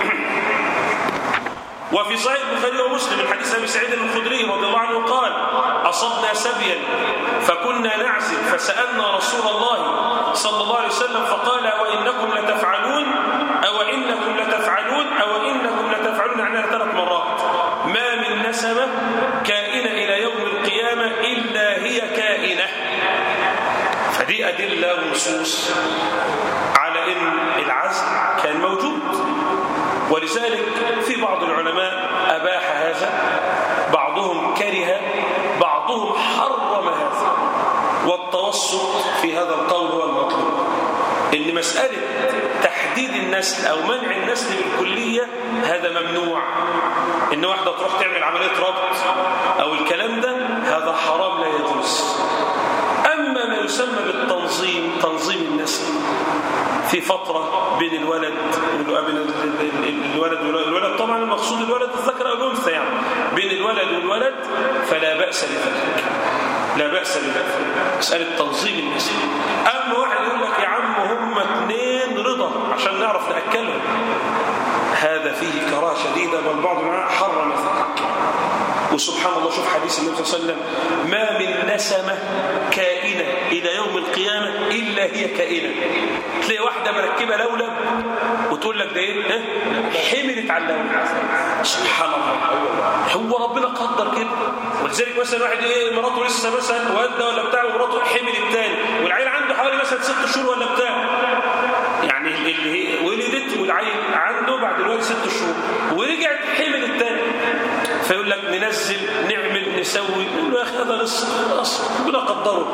وفي صحيح البخاري ومسلم من حديث ابي سعيد الخدري رضي الله عنه قال اصبنا سبيا فكنا نعزل فسالنا رسول الله صلى الله عليه وسلم فقال وانكم لتفعلون او انكم لتفعلون او انكم لتفعلون عنها ثلاث مرات ما من نسمه كائنه الى يوم القيامه الا هي كائنه فدي ادله ونصوص على ان العزل كان موجود ولذلك في بعض العلماء أباح هذا بعضهم كره بعضهم حرم هذا والتوسط في هذا القول هو المطلوب إن مسألة تحديد النسل أو منع النسل بالكلية هذا ممنوع إن واحدة تروح تعمل عملية ربط أو الكلام ده هذا حرام لا يجوز أما ما يسمى بالتنظيم تنظيم النسل في فترة بين الولد بين الولد والولد طبعا المقصود الولد الذكر أو الأنثى يعني بين الولد والولد فلا بأس بذلك لا بأس بذلك مسألة تنظيم النسل أما واحد يقول لك يا عم هم اثنين رضا عشان نعرف نأكلهم هذا فيه كراهة شديدة بل بعض العلماء حرم ذلك وسبحان الله شوف حديث النبي صلى الله عليه وسلم ما من نسمة كائنة إلى يوم القيامة إلا هي كائنة تلاقي واحدة مركبة لولب وتقول لك ده إيه حملت على اللولب سبحان الله هو ربنا قدر كده ولذلك مثلا واحد ايه مراته لسه مثلا والده ولا بتاع ومراته حمل الثاني والعيل عنده حوالي مثلا ست شهور ولا بتاع يعني اللي هي ولدت والعيل عنده بعد الوقت ست شهور ورجعت حمل الثاني فيقول لك ننزل نعمل نسوي يقول له يا اخي هذا رزق ربنا قدره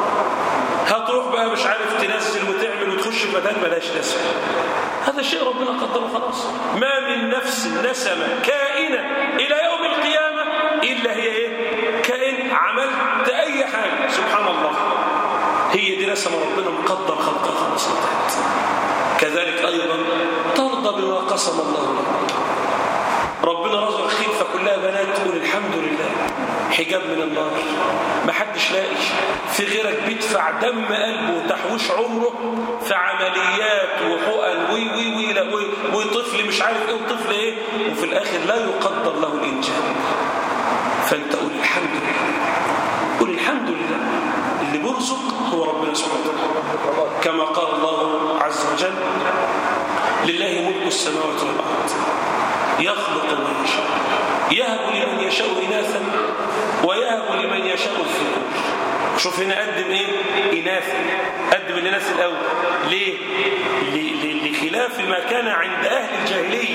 هتروح بقى مش عارف تنزل وتعمل وتخش في مكان بلاش نسل هذا شيء ربنا قدره خلاص ما من نفس نسمة كائنة إلى يوم القيامة إلا هي إيه كائن عملت أي حاجة سبحان الله هي دي نسمة ربنا مقدر خلقها خلاص انتهت كذلك أيضا ترضى بما قسم الله لك ربنا رزق خلفة كلها بنات تقول الحمد لله حجاب من النار ما حدش لاقي في غيرك بيدفع دم قلبه وتحويش عمره في عمليات وحقن وي وي وي, لا وي وطفل مش عارف ايه وطفل ايه وفي الاخر لا يقدر له الانجاب فانت قول الحمد لله قول الحمد لله اللي بيرزق هو ربنا سبحانه وتعالى كما قال الله عز وجل لله ملك السماوات والارض يخلق من يشاء يهب لمن يشاء إناثا ويهب لمن يشاء الذكور شوف هنا قدم ايه إناثا قدم الإناث الأول ليه لخلاف ما كان عند أهل الجاهلية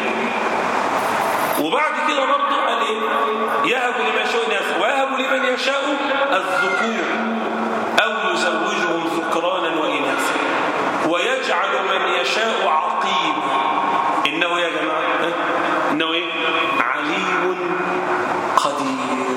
وبعد كده برضه قال ايه يهب لمن يشاء إناثا ويهب لمن يشاء الذكور أو يزوجهم ذكرانا وإناثا ويجعل من يشاء عقيما إنه يا جماعة إنه إيه؟ عليم قدير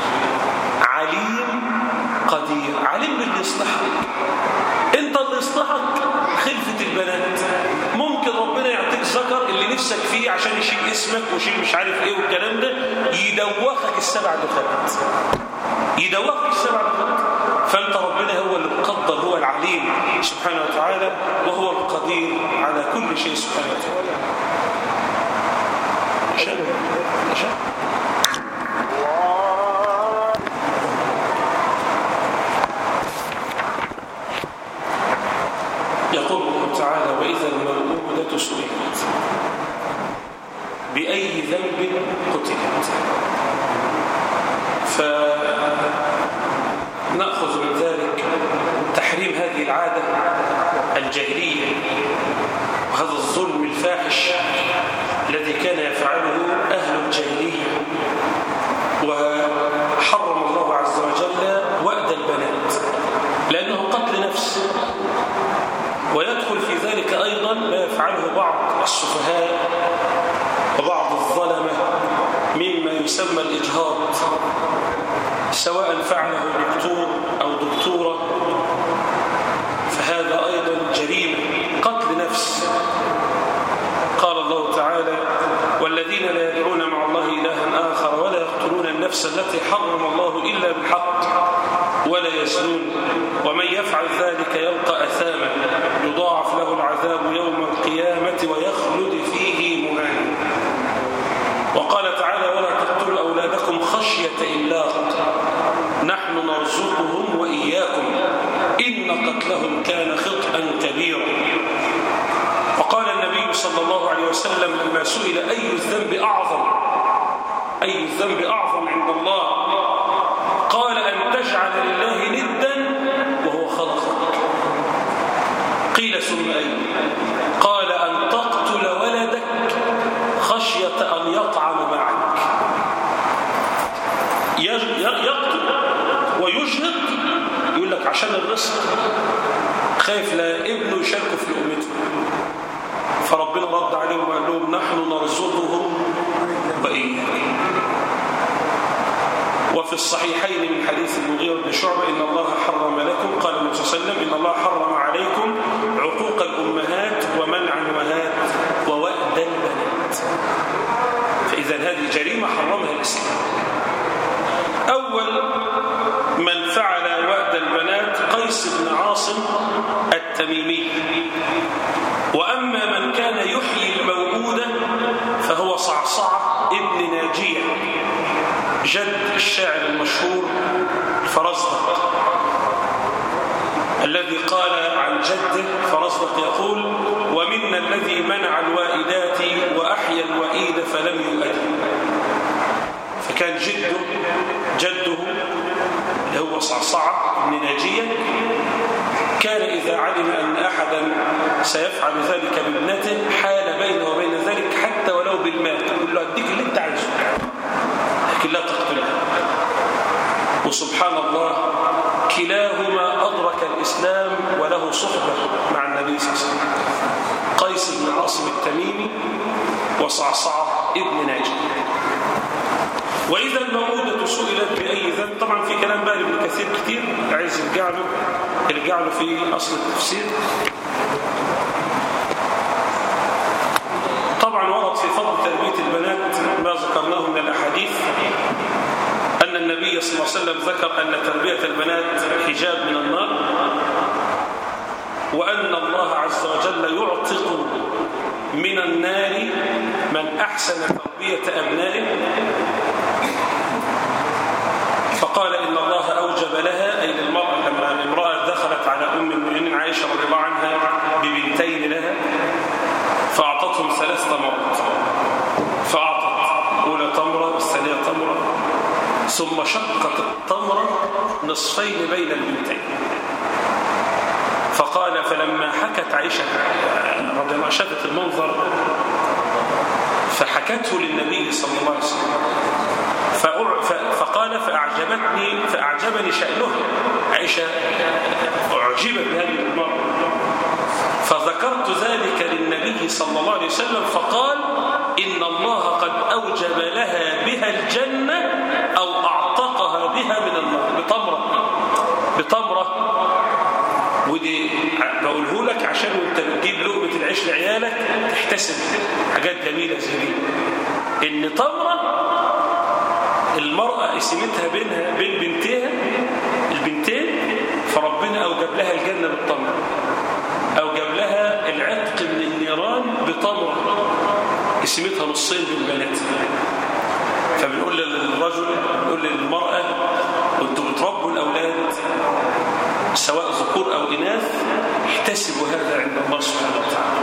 عليم قدير عليم باللي يصلحك انت اللي يصلحك خلفة البنات ممكن ربنا يعطيك ذكر اللي نفسك فيه عشان يشيل اسمك ويشيل مش عارف ايه والكلام ده يدوخك السبع دخلات يدوخك السبع دخلات فانت ربنا هو اللي مقدر هو العليم سبحانه وتعالى وهو القدير على كل شيء سبحانه وتعالى عشان عشان يقول الله تعالى وإذا الموءودة سئلت بأي ذنب قتلت فنأخذ من ذلك تحريم هذه العادة الجاهلية وهذا الظلم الفاحش الذي كان يفعله أهل الجاهلية وحرم الله عز وجل وأد البنات لأنه قتل نفس ويدخل في ذلك يفعله بعض السفهاء وبعض الظلمة مما يسمى الإجهاض سواء فعله دكتور أو دكتورة فهذا أيضا جريمة قتل نفس قال الله تعالى والذين لا يدعون مع الله إلها آخر ولا يقتلون النفس التي حرم الله إلا بالحق ولا يزنون ومن يفعل ذلك يلقى أثاما يضاعف له العذاب يوم القيامة ويخلد فيه مهانا وقال تعالى ولا تقتلوا أولادكم خشية إملاق نحن نرزقهم وإياكم إن قتلهم كان خطأ كبيرا وقال النبي صلى الله عليه وسلم لما سئل أي الذنب أعظم أي الذنب أعظم عند الله قال أن تجعل لله ندا وهو خلقك قيل ثم أي قال أن تقتل ولدك خشية أن يطعم معك يقتل ويجهد يقول لك عشان الرزق خايف لا ابنه يشاركه في لقمته فربنا رد عليهم وقال لهم نحن نرزقهم وإياكم وفي الصحيحين من حديث المغيرة بن شعبة إن الله حرم لكم قال النبي صلى الله عليه وسلم إن الله حرم عليكم عقوق الأمهات ومنع الأمهات ووأد البنات فإذا هذه جريمة حرمها الإسلام أول من فعل وأد البنات قيس بن عاصم التميمي وأما من كان يحيي الموؤودة فهو صعصعة ابن ناجية جد الشاعر المشهور فرزدق الذي قال عن جده فرزدق يقول ومنا الذي منع الوائدات وأحيا الوئيد فلم يؤد فكان جده جده اللي هو صعصعة ابن ناجية كان إذا علم أن أحدا سيفعل ذلك بابنته حال بينه وبين ذلك حتى ولو بالمال يقول له أديك اللي أنت عايزه لكن لا تقتلها وسبحان الله كلاهما أدرك الإسلام وله صحبة مع النبي صلى الله عليه وسلم قيس بن عاصم التميمي وصعصعة ابن ناجي وإذا الموءودة سئلت بأي ذنب طبعا في كلام بقى ابن كثير كتير عايز يرجع له يرجع له في أصل التفسير طبعا ورد في فضل تربية البنات ما ذكرناه من الأحاديث أن النبي صلى الله عليه وسلم ذكر أن تربية البنات حجاب من النار وأن الله عز وجل يعتق من النار من أحسن تربية أبنائه فقال إن الله أوجب لها أي للمرأة لما الامرأة دخلت على أم المؤمنين عائشة رضي الله عنها ببنتين لها فأعطتهم ثلاث تمرات فأعطت أولى تمرة والثانية تمرة ثم شقت التمرة نصفين بين البنتين فقال فلما حكت عائشة رضي الله شافت المنظر فحكته للنبي صلى الله عليه وسلم فقال فأعجبتني فأعجبني شأنها عائشة أعجبت بهذه المرأة فذكرت ذلك للنبي صلى الله عليه وسلم فقال إن الله قد أوجب لها بها الجنة أو أعتقها بها من النار بتمرة بتمرة ودي بقوله لك عشان وانت بتجيب لقمة العيش لعيالك تحتسب حاجات جميلة زي دي إن تمرة المرأة قسمتها بينها بين بنتها البنتين فربنا أوجب لها الجنة بالتمرة أوجب لها العتق من النيران بتمرة قسمتها نصين بالبنات فبنقول للرجل بنقول للمرأة وانتوا بتربوا الأولاد سواء ذكور أو إناث احتسبوا هذا عند الله سبحانه وتعالى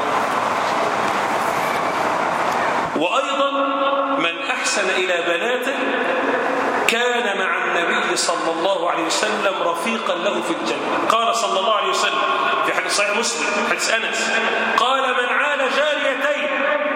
وأيضا من أحسن إلى بناته كان مع النبي صلى الله عليه وسلم رفيقا له في الجنة قال صلى الله عليه وسلم في حديث صحيح مسلم حديث أنس قال من عال جاريتين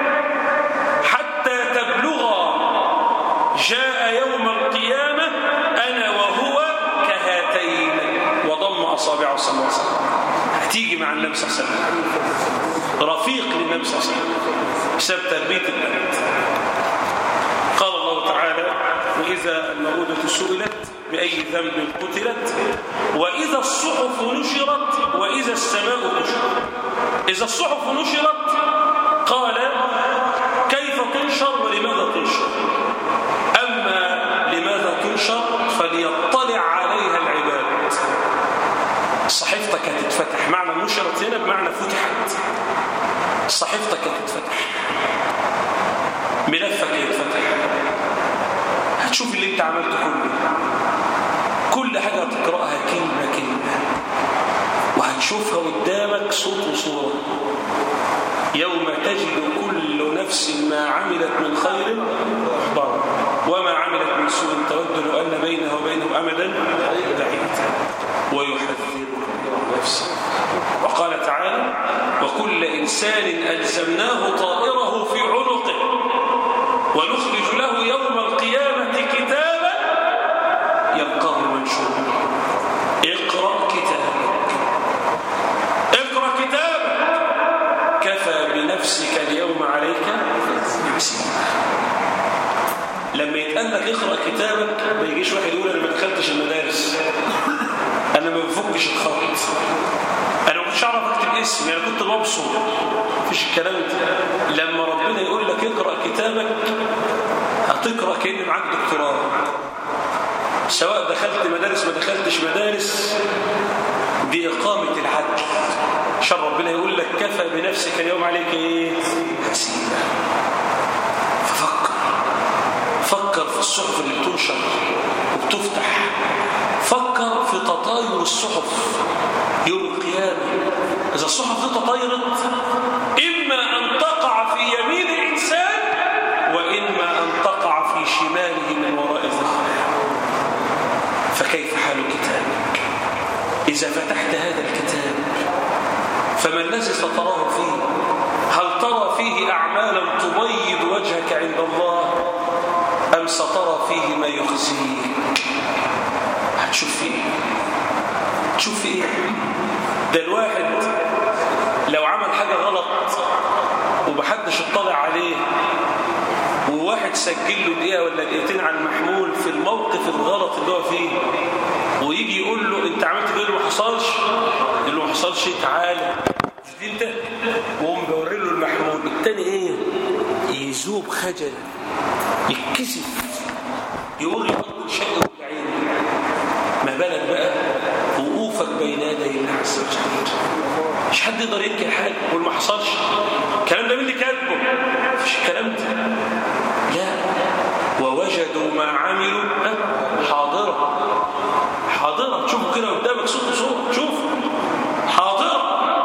حتى تبلغا جاء يوم القيامة أنا وهو كهاتين وضم أصابعه صلى الله عليه وسلم هتيجي مع النبي صلى الله عليه وسلم رفيق للنبي صلى الله عليه وسلم بسبب تربية البنات قال الله تعالى وإذا الموءودة سئلت بأي ذنب قتلت وإذا الصحف نشرت وإذا السماء كشرت إذا الصحف نشرت قال كيف تنشر ولماذا تنشر أما لماذا تنشر فليطلع عليها العباد صحيفتك هتتفتح معنى نشرت هنا بمعنى فتحت صحيفتك هتتفتح ملفك هيتفتح هتشوف اللي انت عملته كله كل حاجة هتقرأها كلمة كلمة وهتشوفها قدامك صوت وصورة يوم تجد كل نفس ما عملت من خير محضرا وما عملت من سوء تود لو أن بينها وبينه أمدا بعيدا ويحذرك نفسه وقال تعالى وكل إنسان ألزمناه طائره في عنقه ونخرج له يوم القيامة كتابا يلقاه منشورا اقرأ كتابك اقرأ كتابك كفى بنفسك اليوم عليك حسيبا لما يتقال لك اقرأ كتابك ما يجيش واحد يقول انا ما دخلتش المدارس انا ما بفكش الخط انا ما كنتش اعرف اكتب اسمي انا كنت مبسوط مفيش الكلام ده لما ربنا يقول لك اقرا كتابك هتقرا كان معاك دكتوراه سواء دخلت مدارس ما دخلتش مدارس دي اقامه العدل عشان ربنا يقول لك كفى بنفسك اليوم عليك ايه حسيبا ففكر فكر في الصحف اللي بتنشر وبتفتح فكر في تطاير الصحف يوم القيامة إذا الصحف دي تطايرت إما أن تقع في يمين الإنسان وإما أن تقع في شماله من وراء ظهره فكيف حال كتابك إذا فتحت هذا الكتاب فما الذي ستراه فيه هل ترى فيه أعمالا تبيض وجهك عند الله أم سترى فيه ما يخزيك هتشوف فيه تشوف ايه ده الواحد لو عمل حاجة غلط ومحدش اطلع عليه وواحد سجل له دقيقة ولا دقيقتين على المحمول في الموقف الغلط اللي هو فيه ويجي يقول له انت عملت كده ما حصلش يقول له ما حصلش تعالى دي انت وهم بيوري له المحمول التاني ايه يذوب خجلا يتكسف يقول لي شيء العين ما بالك بقى وقوفك بين يدي الله عز وجل مش حد يقدر ينكر حاجه يقول ما حصلش الكلام ده مين اللي كاتبه مفيش الكلام ده لا ووجدوا ما عملوا حاضرة حاضرة تشوفوا كده قدامك صوت وصوت شوف حاضرة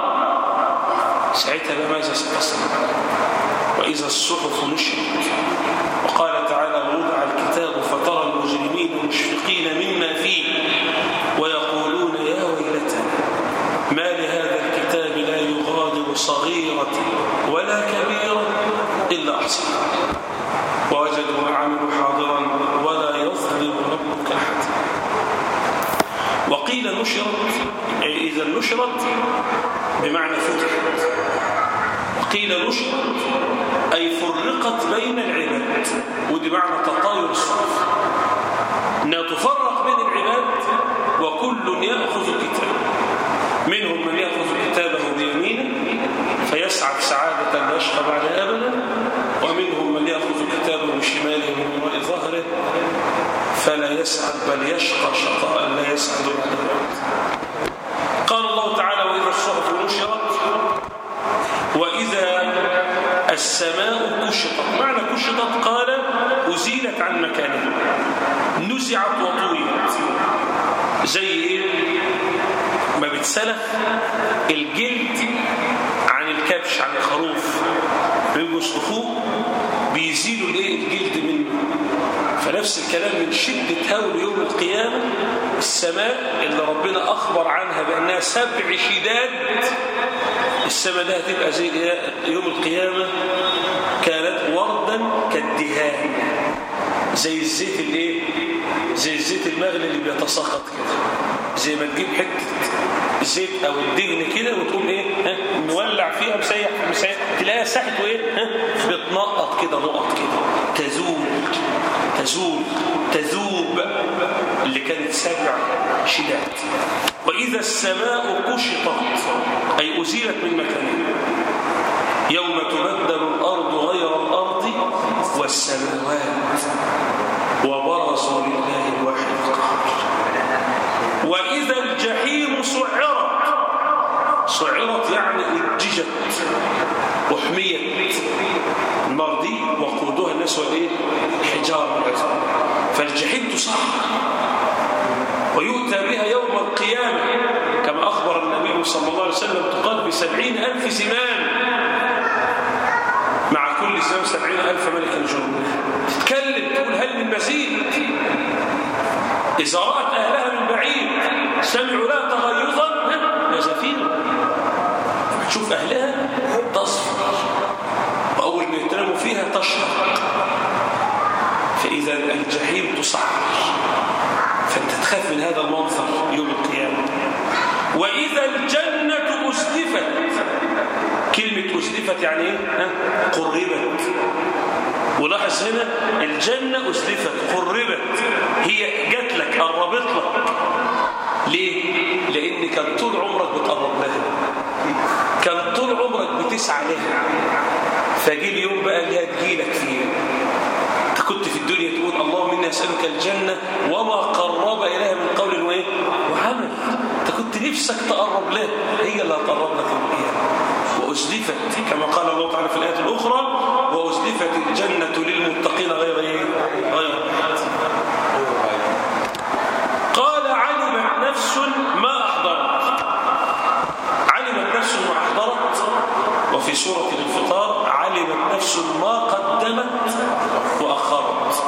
ساعتها بقى ماذا ستصنع وإذا الصحف نشرت وقال تعالى ووضع الكتاب فترى المجرمين مشفقين مما فيه ويقولون يا ويلتنا ما لهذا الكتاب لا يغادر صغيرة ولا كبيرة إلا أحصاها ووجدوا ما عملوا حاضرا ولا يظلم ربك أحد وقيل نشرت أي إذا نشرت بمعنى فتحت وقيل نشرت أي فرقت بين العباد ودي معنى تطاير الصحف أنها تفرق بين العباد وكل يأخذ كتابه منهم من يأخذ كتابه بيمينه فيسعد سعادة لا يشقى بعد أبدا ومنهم من يأخذ كتابه بشماله من وراء ظهره فلا يسعد بل يشقى شقاء لا يسعد بعد أبدا قال الله تعالى وإذا الصحف نشرت وإذا السماء كشطت معنى كشطت قال أزيلت عن مكانها نزعت وطويت زي إيه ما بتسلخ الجلد عن الكبش عن الخروف بيجوا يسلخوه بيزيلوا الايه الجلد منه فنفس الكلام من شدة هول يوم القيامة السماء اللي ربنا أخبر عنها بأنها سبع شداد السماء ده هتبقى زي يوم القيامة كانت وردا كالدهان زي الزيت الايه زي الزيت المغلي اللي بيتساقط كده زي ما تجيب حته زيت او الدهن كده وتقوم ايه ها مولع فيها مسيح مسيح تلاقيها ساحت وايه ها بتنقط كده نقط كده تزول تزول تذوب اللي كانت سبع شداد واذا السماء كشطت اي ازيلت من مكانها يوم تبدل الارض غير الارض والسماوات وبرزوا لله الواحد القهار وإذا الجحيم سعرت سعرت يعني أججت وحميت النار دي وقودها الناس والايه الحجارة فالجحيم تسعر ويؤتى بها يوم القيامة كما أخبر النبي صلى الله عليه وسلم تقال بسبعين ألف زمان مع كل زمان سبعين ألف ملك جنوب تتكلم تقول هل من مزيد إذا رأت أهلها من بعيد سمعوا لها تغيظا نزفين تشوف أهلها تصفر وأول ما يترموا فيها تشرق فإذا الجحيم تصعر فأنت تخاف من هذا المنظر يوم القيامة وإذا الجنة أزلفت كلمة أزلفت يعني إيه؟ قربت ولاحظ هنا الجنة أزلفت قربت هي جات لك قربت لك ليه؟ لأن كان طول عمرك بتقرب لها كان طول عمرك بتسعى لها فجي اليوم بقى اللي هتجيلك فيه انت كنت في الدنيا تقول اللهم اني اسالك الجنه وما قرب اليها من قول وايه وعمل انت كنت نفسك تقرب لها هي اللي هتقرب لك يوم القيامه وازلفت كما قال الله تعالى في الايه الاخرى وازلفت الجنه للمتقين غير ايه غير قال علمت نفس ما احضرت علمت نفس ما احضرت وفي سوره الانفطار علمت نفس ما قدمت واخرت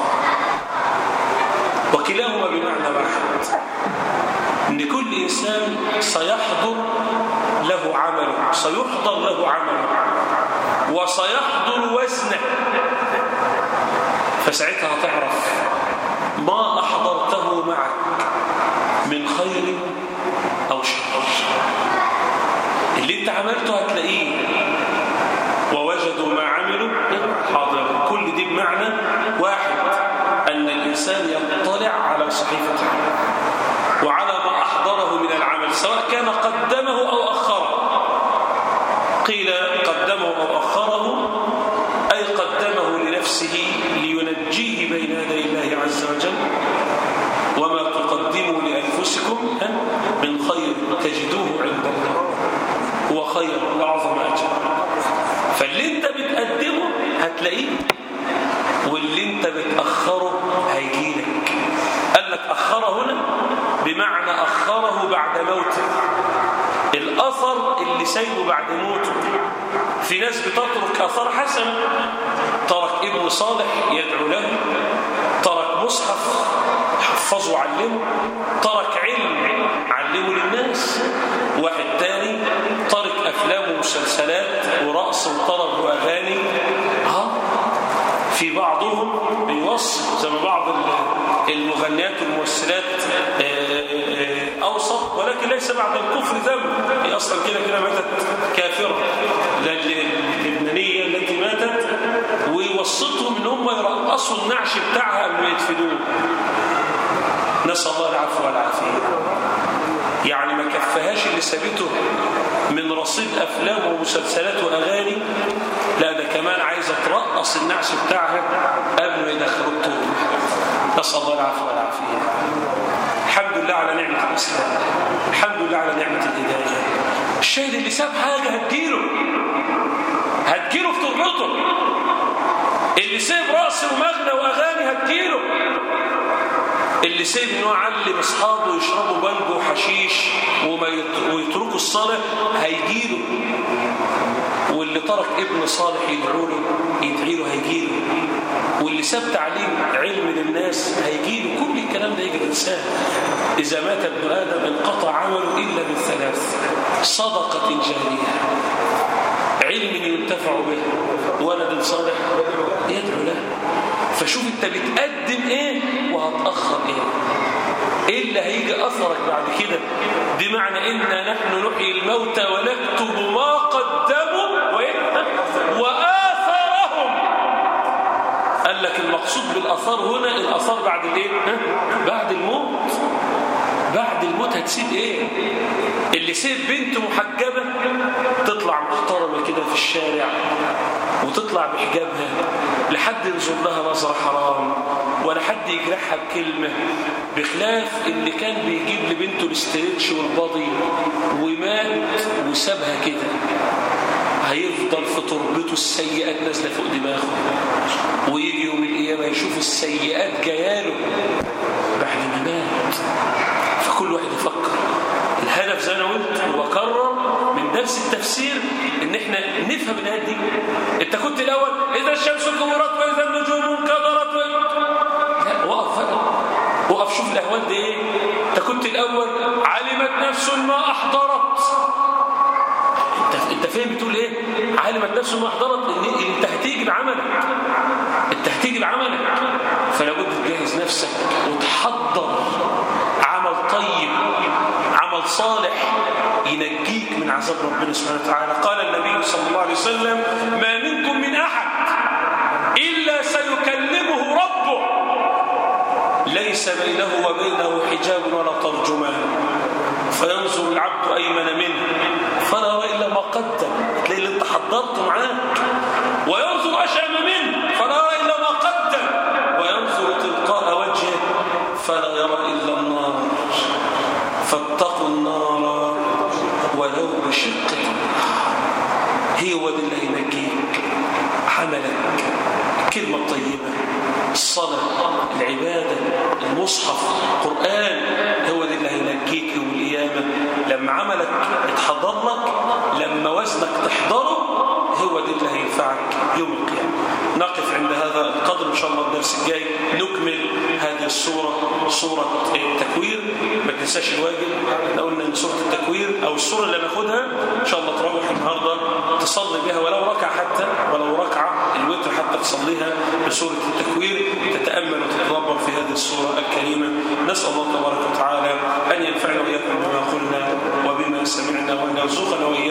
وكلاهما بمعنى واحد ان كل انسان سيحضر له عمله سيحضر له عمله وسيحضر وزنه فساعتها هتعرف ما أحضرته معك من خير أو شر اللي انت عملته هتلاقيه ووجدوا ما عملوا حاضر كل دي بمعنى واحد أن الإنسان يطلع على صحيفته وعلى ما أحضره من العمل سواء كان قدمه أو أخره قيل قدمه أو أخره أي قدمه لنفسه لينجيه بين يدي الله عز وجل وما تقدموا لأنفسكم من خير تجدوه عند الله هو خير وأعظم أجر فاللي انت بتقدمه هتلاقيه واللي انت بتأخره هيجيلك قال لك أخره هنا بمعنى أخره بعد موته الأثر اللي سايبه بعد موته في ناس بتترك أثر حسن ترك ابن صالح يدعو له ترك مصحف حفظه وعلمه ترك علم علمه للناس واحد تاني ترك أفلام ومسلسلات ورقص وطرب وأغاني ها في بعضهم بيوصل زي ما بعض المغنيات والممثلات أوسط ولكن ليس بعد الكفر ذنب هي أصلا كده كده ماتت كافرة اللبنانية التي ماتت ويوسطهم ان هم يرقصوا النعش بتاعها قبل ما يدفنوه نسأل الله العفو والعافية يعني ما كفهاش اللي سابته من رصيد أفلام ومسلسلات وأغاني لا ده كمان عايزة ترقص النعش بتاعها قبل ما يدخلوا الطول نسأل الله العفو والعافية الحمد لله على نعمة الإسلام الحمد لله على نعمة الهداية الشاهد اللي ساب حاجة هتجيله هتجيله في تربطه اللي سيب رأس ومغنى وأغاني هتجيله اللي سيب انه يعلم اصحابه يشربوا بنجو وحشيش وما ويتركوا الصلاة هيجيله واللي ترك ابن صالح يدعو له يدعي له هيجيله واللي ساب تعليم علم للناس هيجيله كل الكلام ده يجي الانسان اذا مات ابن ادم انقطع عمله الا من ثلاث صدقه جاريه علم ينتفع به ولد صالح يدعو له فشوف انت بتقدم ايه وهتأخر ايه ايه اللي هيجي اثرك بعد كده دي معنى إنا نحن نحيي الموتى ونكتب ما قدموا وآثارهم قال لك المقصود بالآثار هنا الآثار بعد الايه بعد الموت بعد الموت هتسيب ايه اللي سيب بنت محجبة تطلع محترمة كده في الشارع وتطلع بحجابها لحد ينظر لها نظرة حرام ولا حد يجرحها بكلمة بخلاف اللي كان بيجيب لبنته الاستريتش والباضي ومات وسابها كده هيفضل في تربته السيئات نازلة فوق دماغه ويجي يوم القيامة يشوف السيئات جياله بعد ما مات فكل واحد يفكر الهدف زي ما قلت وبكرر من درس التفسير ان احنا نفهم الايات دي انت كنت الاول اذا الشمس كورت واذا النجوم انكدرت و... لا وقف وقف شوف الاهوال دي ايه انت كنت الاول علمت نفس ما احضرت انت انت فين بتقول ايه علمت نفس ما احضرت ان انت هتيجي بعملك انت هتيجي بعملك فلا بد تجهز نفسك وتحضر عمل طيب عمل صالح ينجيك من عذاب ربنا سبحانه وتعالى قال النبي صلى الله عليه وسلم ما منكم من أحد إلا سيكلمه ربه ليس بينه وبينه حجاب ولا ترجمان فينظر العبد أيمن منه فلا يرى إلا ما قدم تلاقي اللي انت حضرته معاه وينظر أشأم منه فلا يرى إلا ما قدم وينظر تلقاء وجهه فلا يرى إلا النار فاتقوا النار ولو بشق هي هو ده اللي هينجيك عملك كلمة طيبة الصلاة العبادة المصحف القرآن هو ده اللي هينجيك يوم القيامة لما عملك اتحضر لك لما وزنك تحضره هو ده اللي هينفعك يوم القيامة نقف عند هذا القدر إن شاء الله الدرس الجاي نكمل هذه الصورة صورة التكوير ما تنساش الواجب احنا قلنا ان سورة التكوير أو الصورة اللي ناخدها إن شاء الله تروح النهاردة تصلي بها ولو ركعة حتى ولو ركعة الوتر حتى تصليها بسورة التكوير تتأمل وتتدبر في هذه الصورة الكريمة نسأل الله تبارك وتعالى أن ينفعنا وإياكم بما قلنا وبما سمعنا وأن يرزقنا وإياكم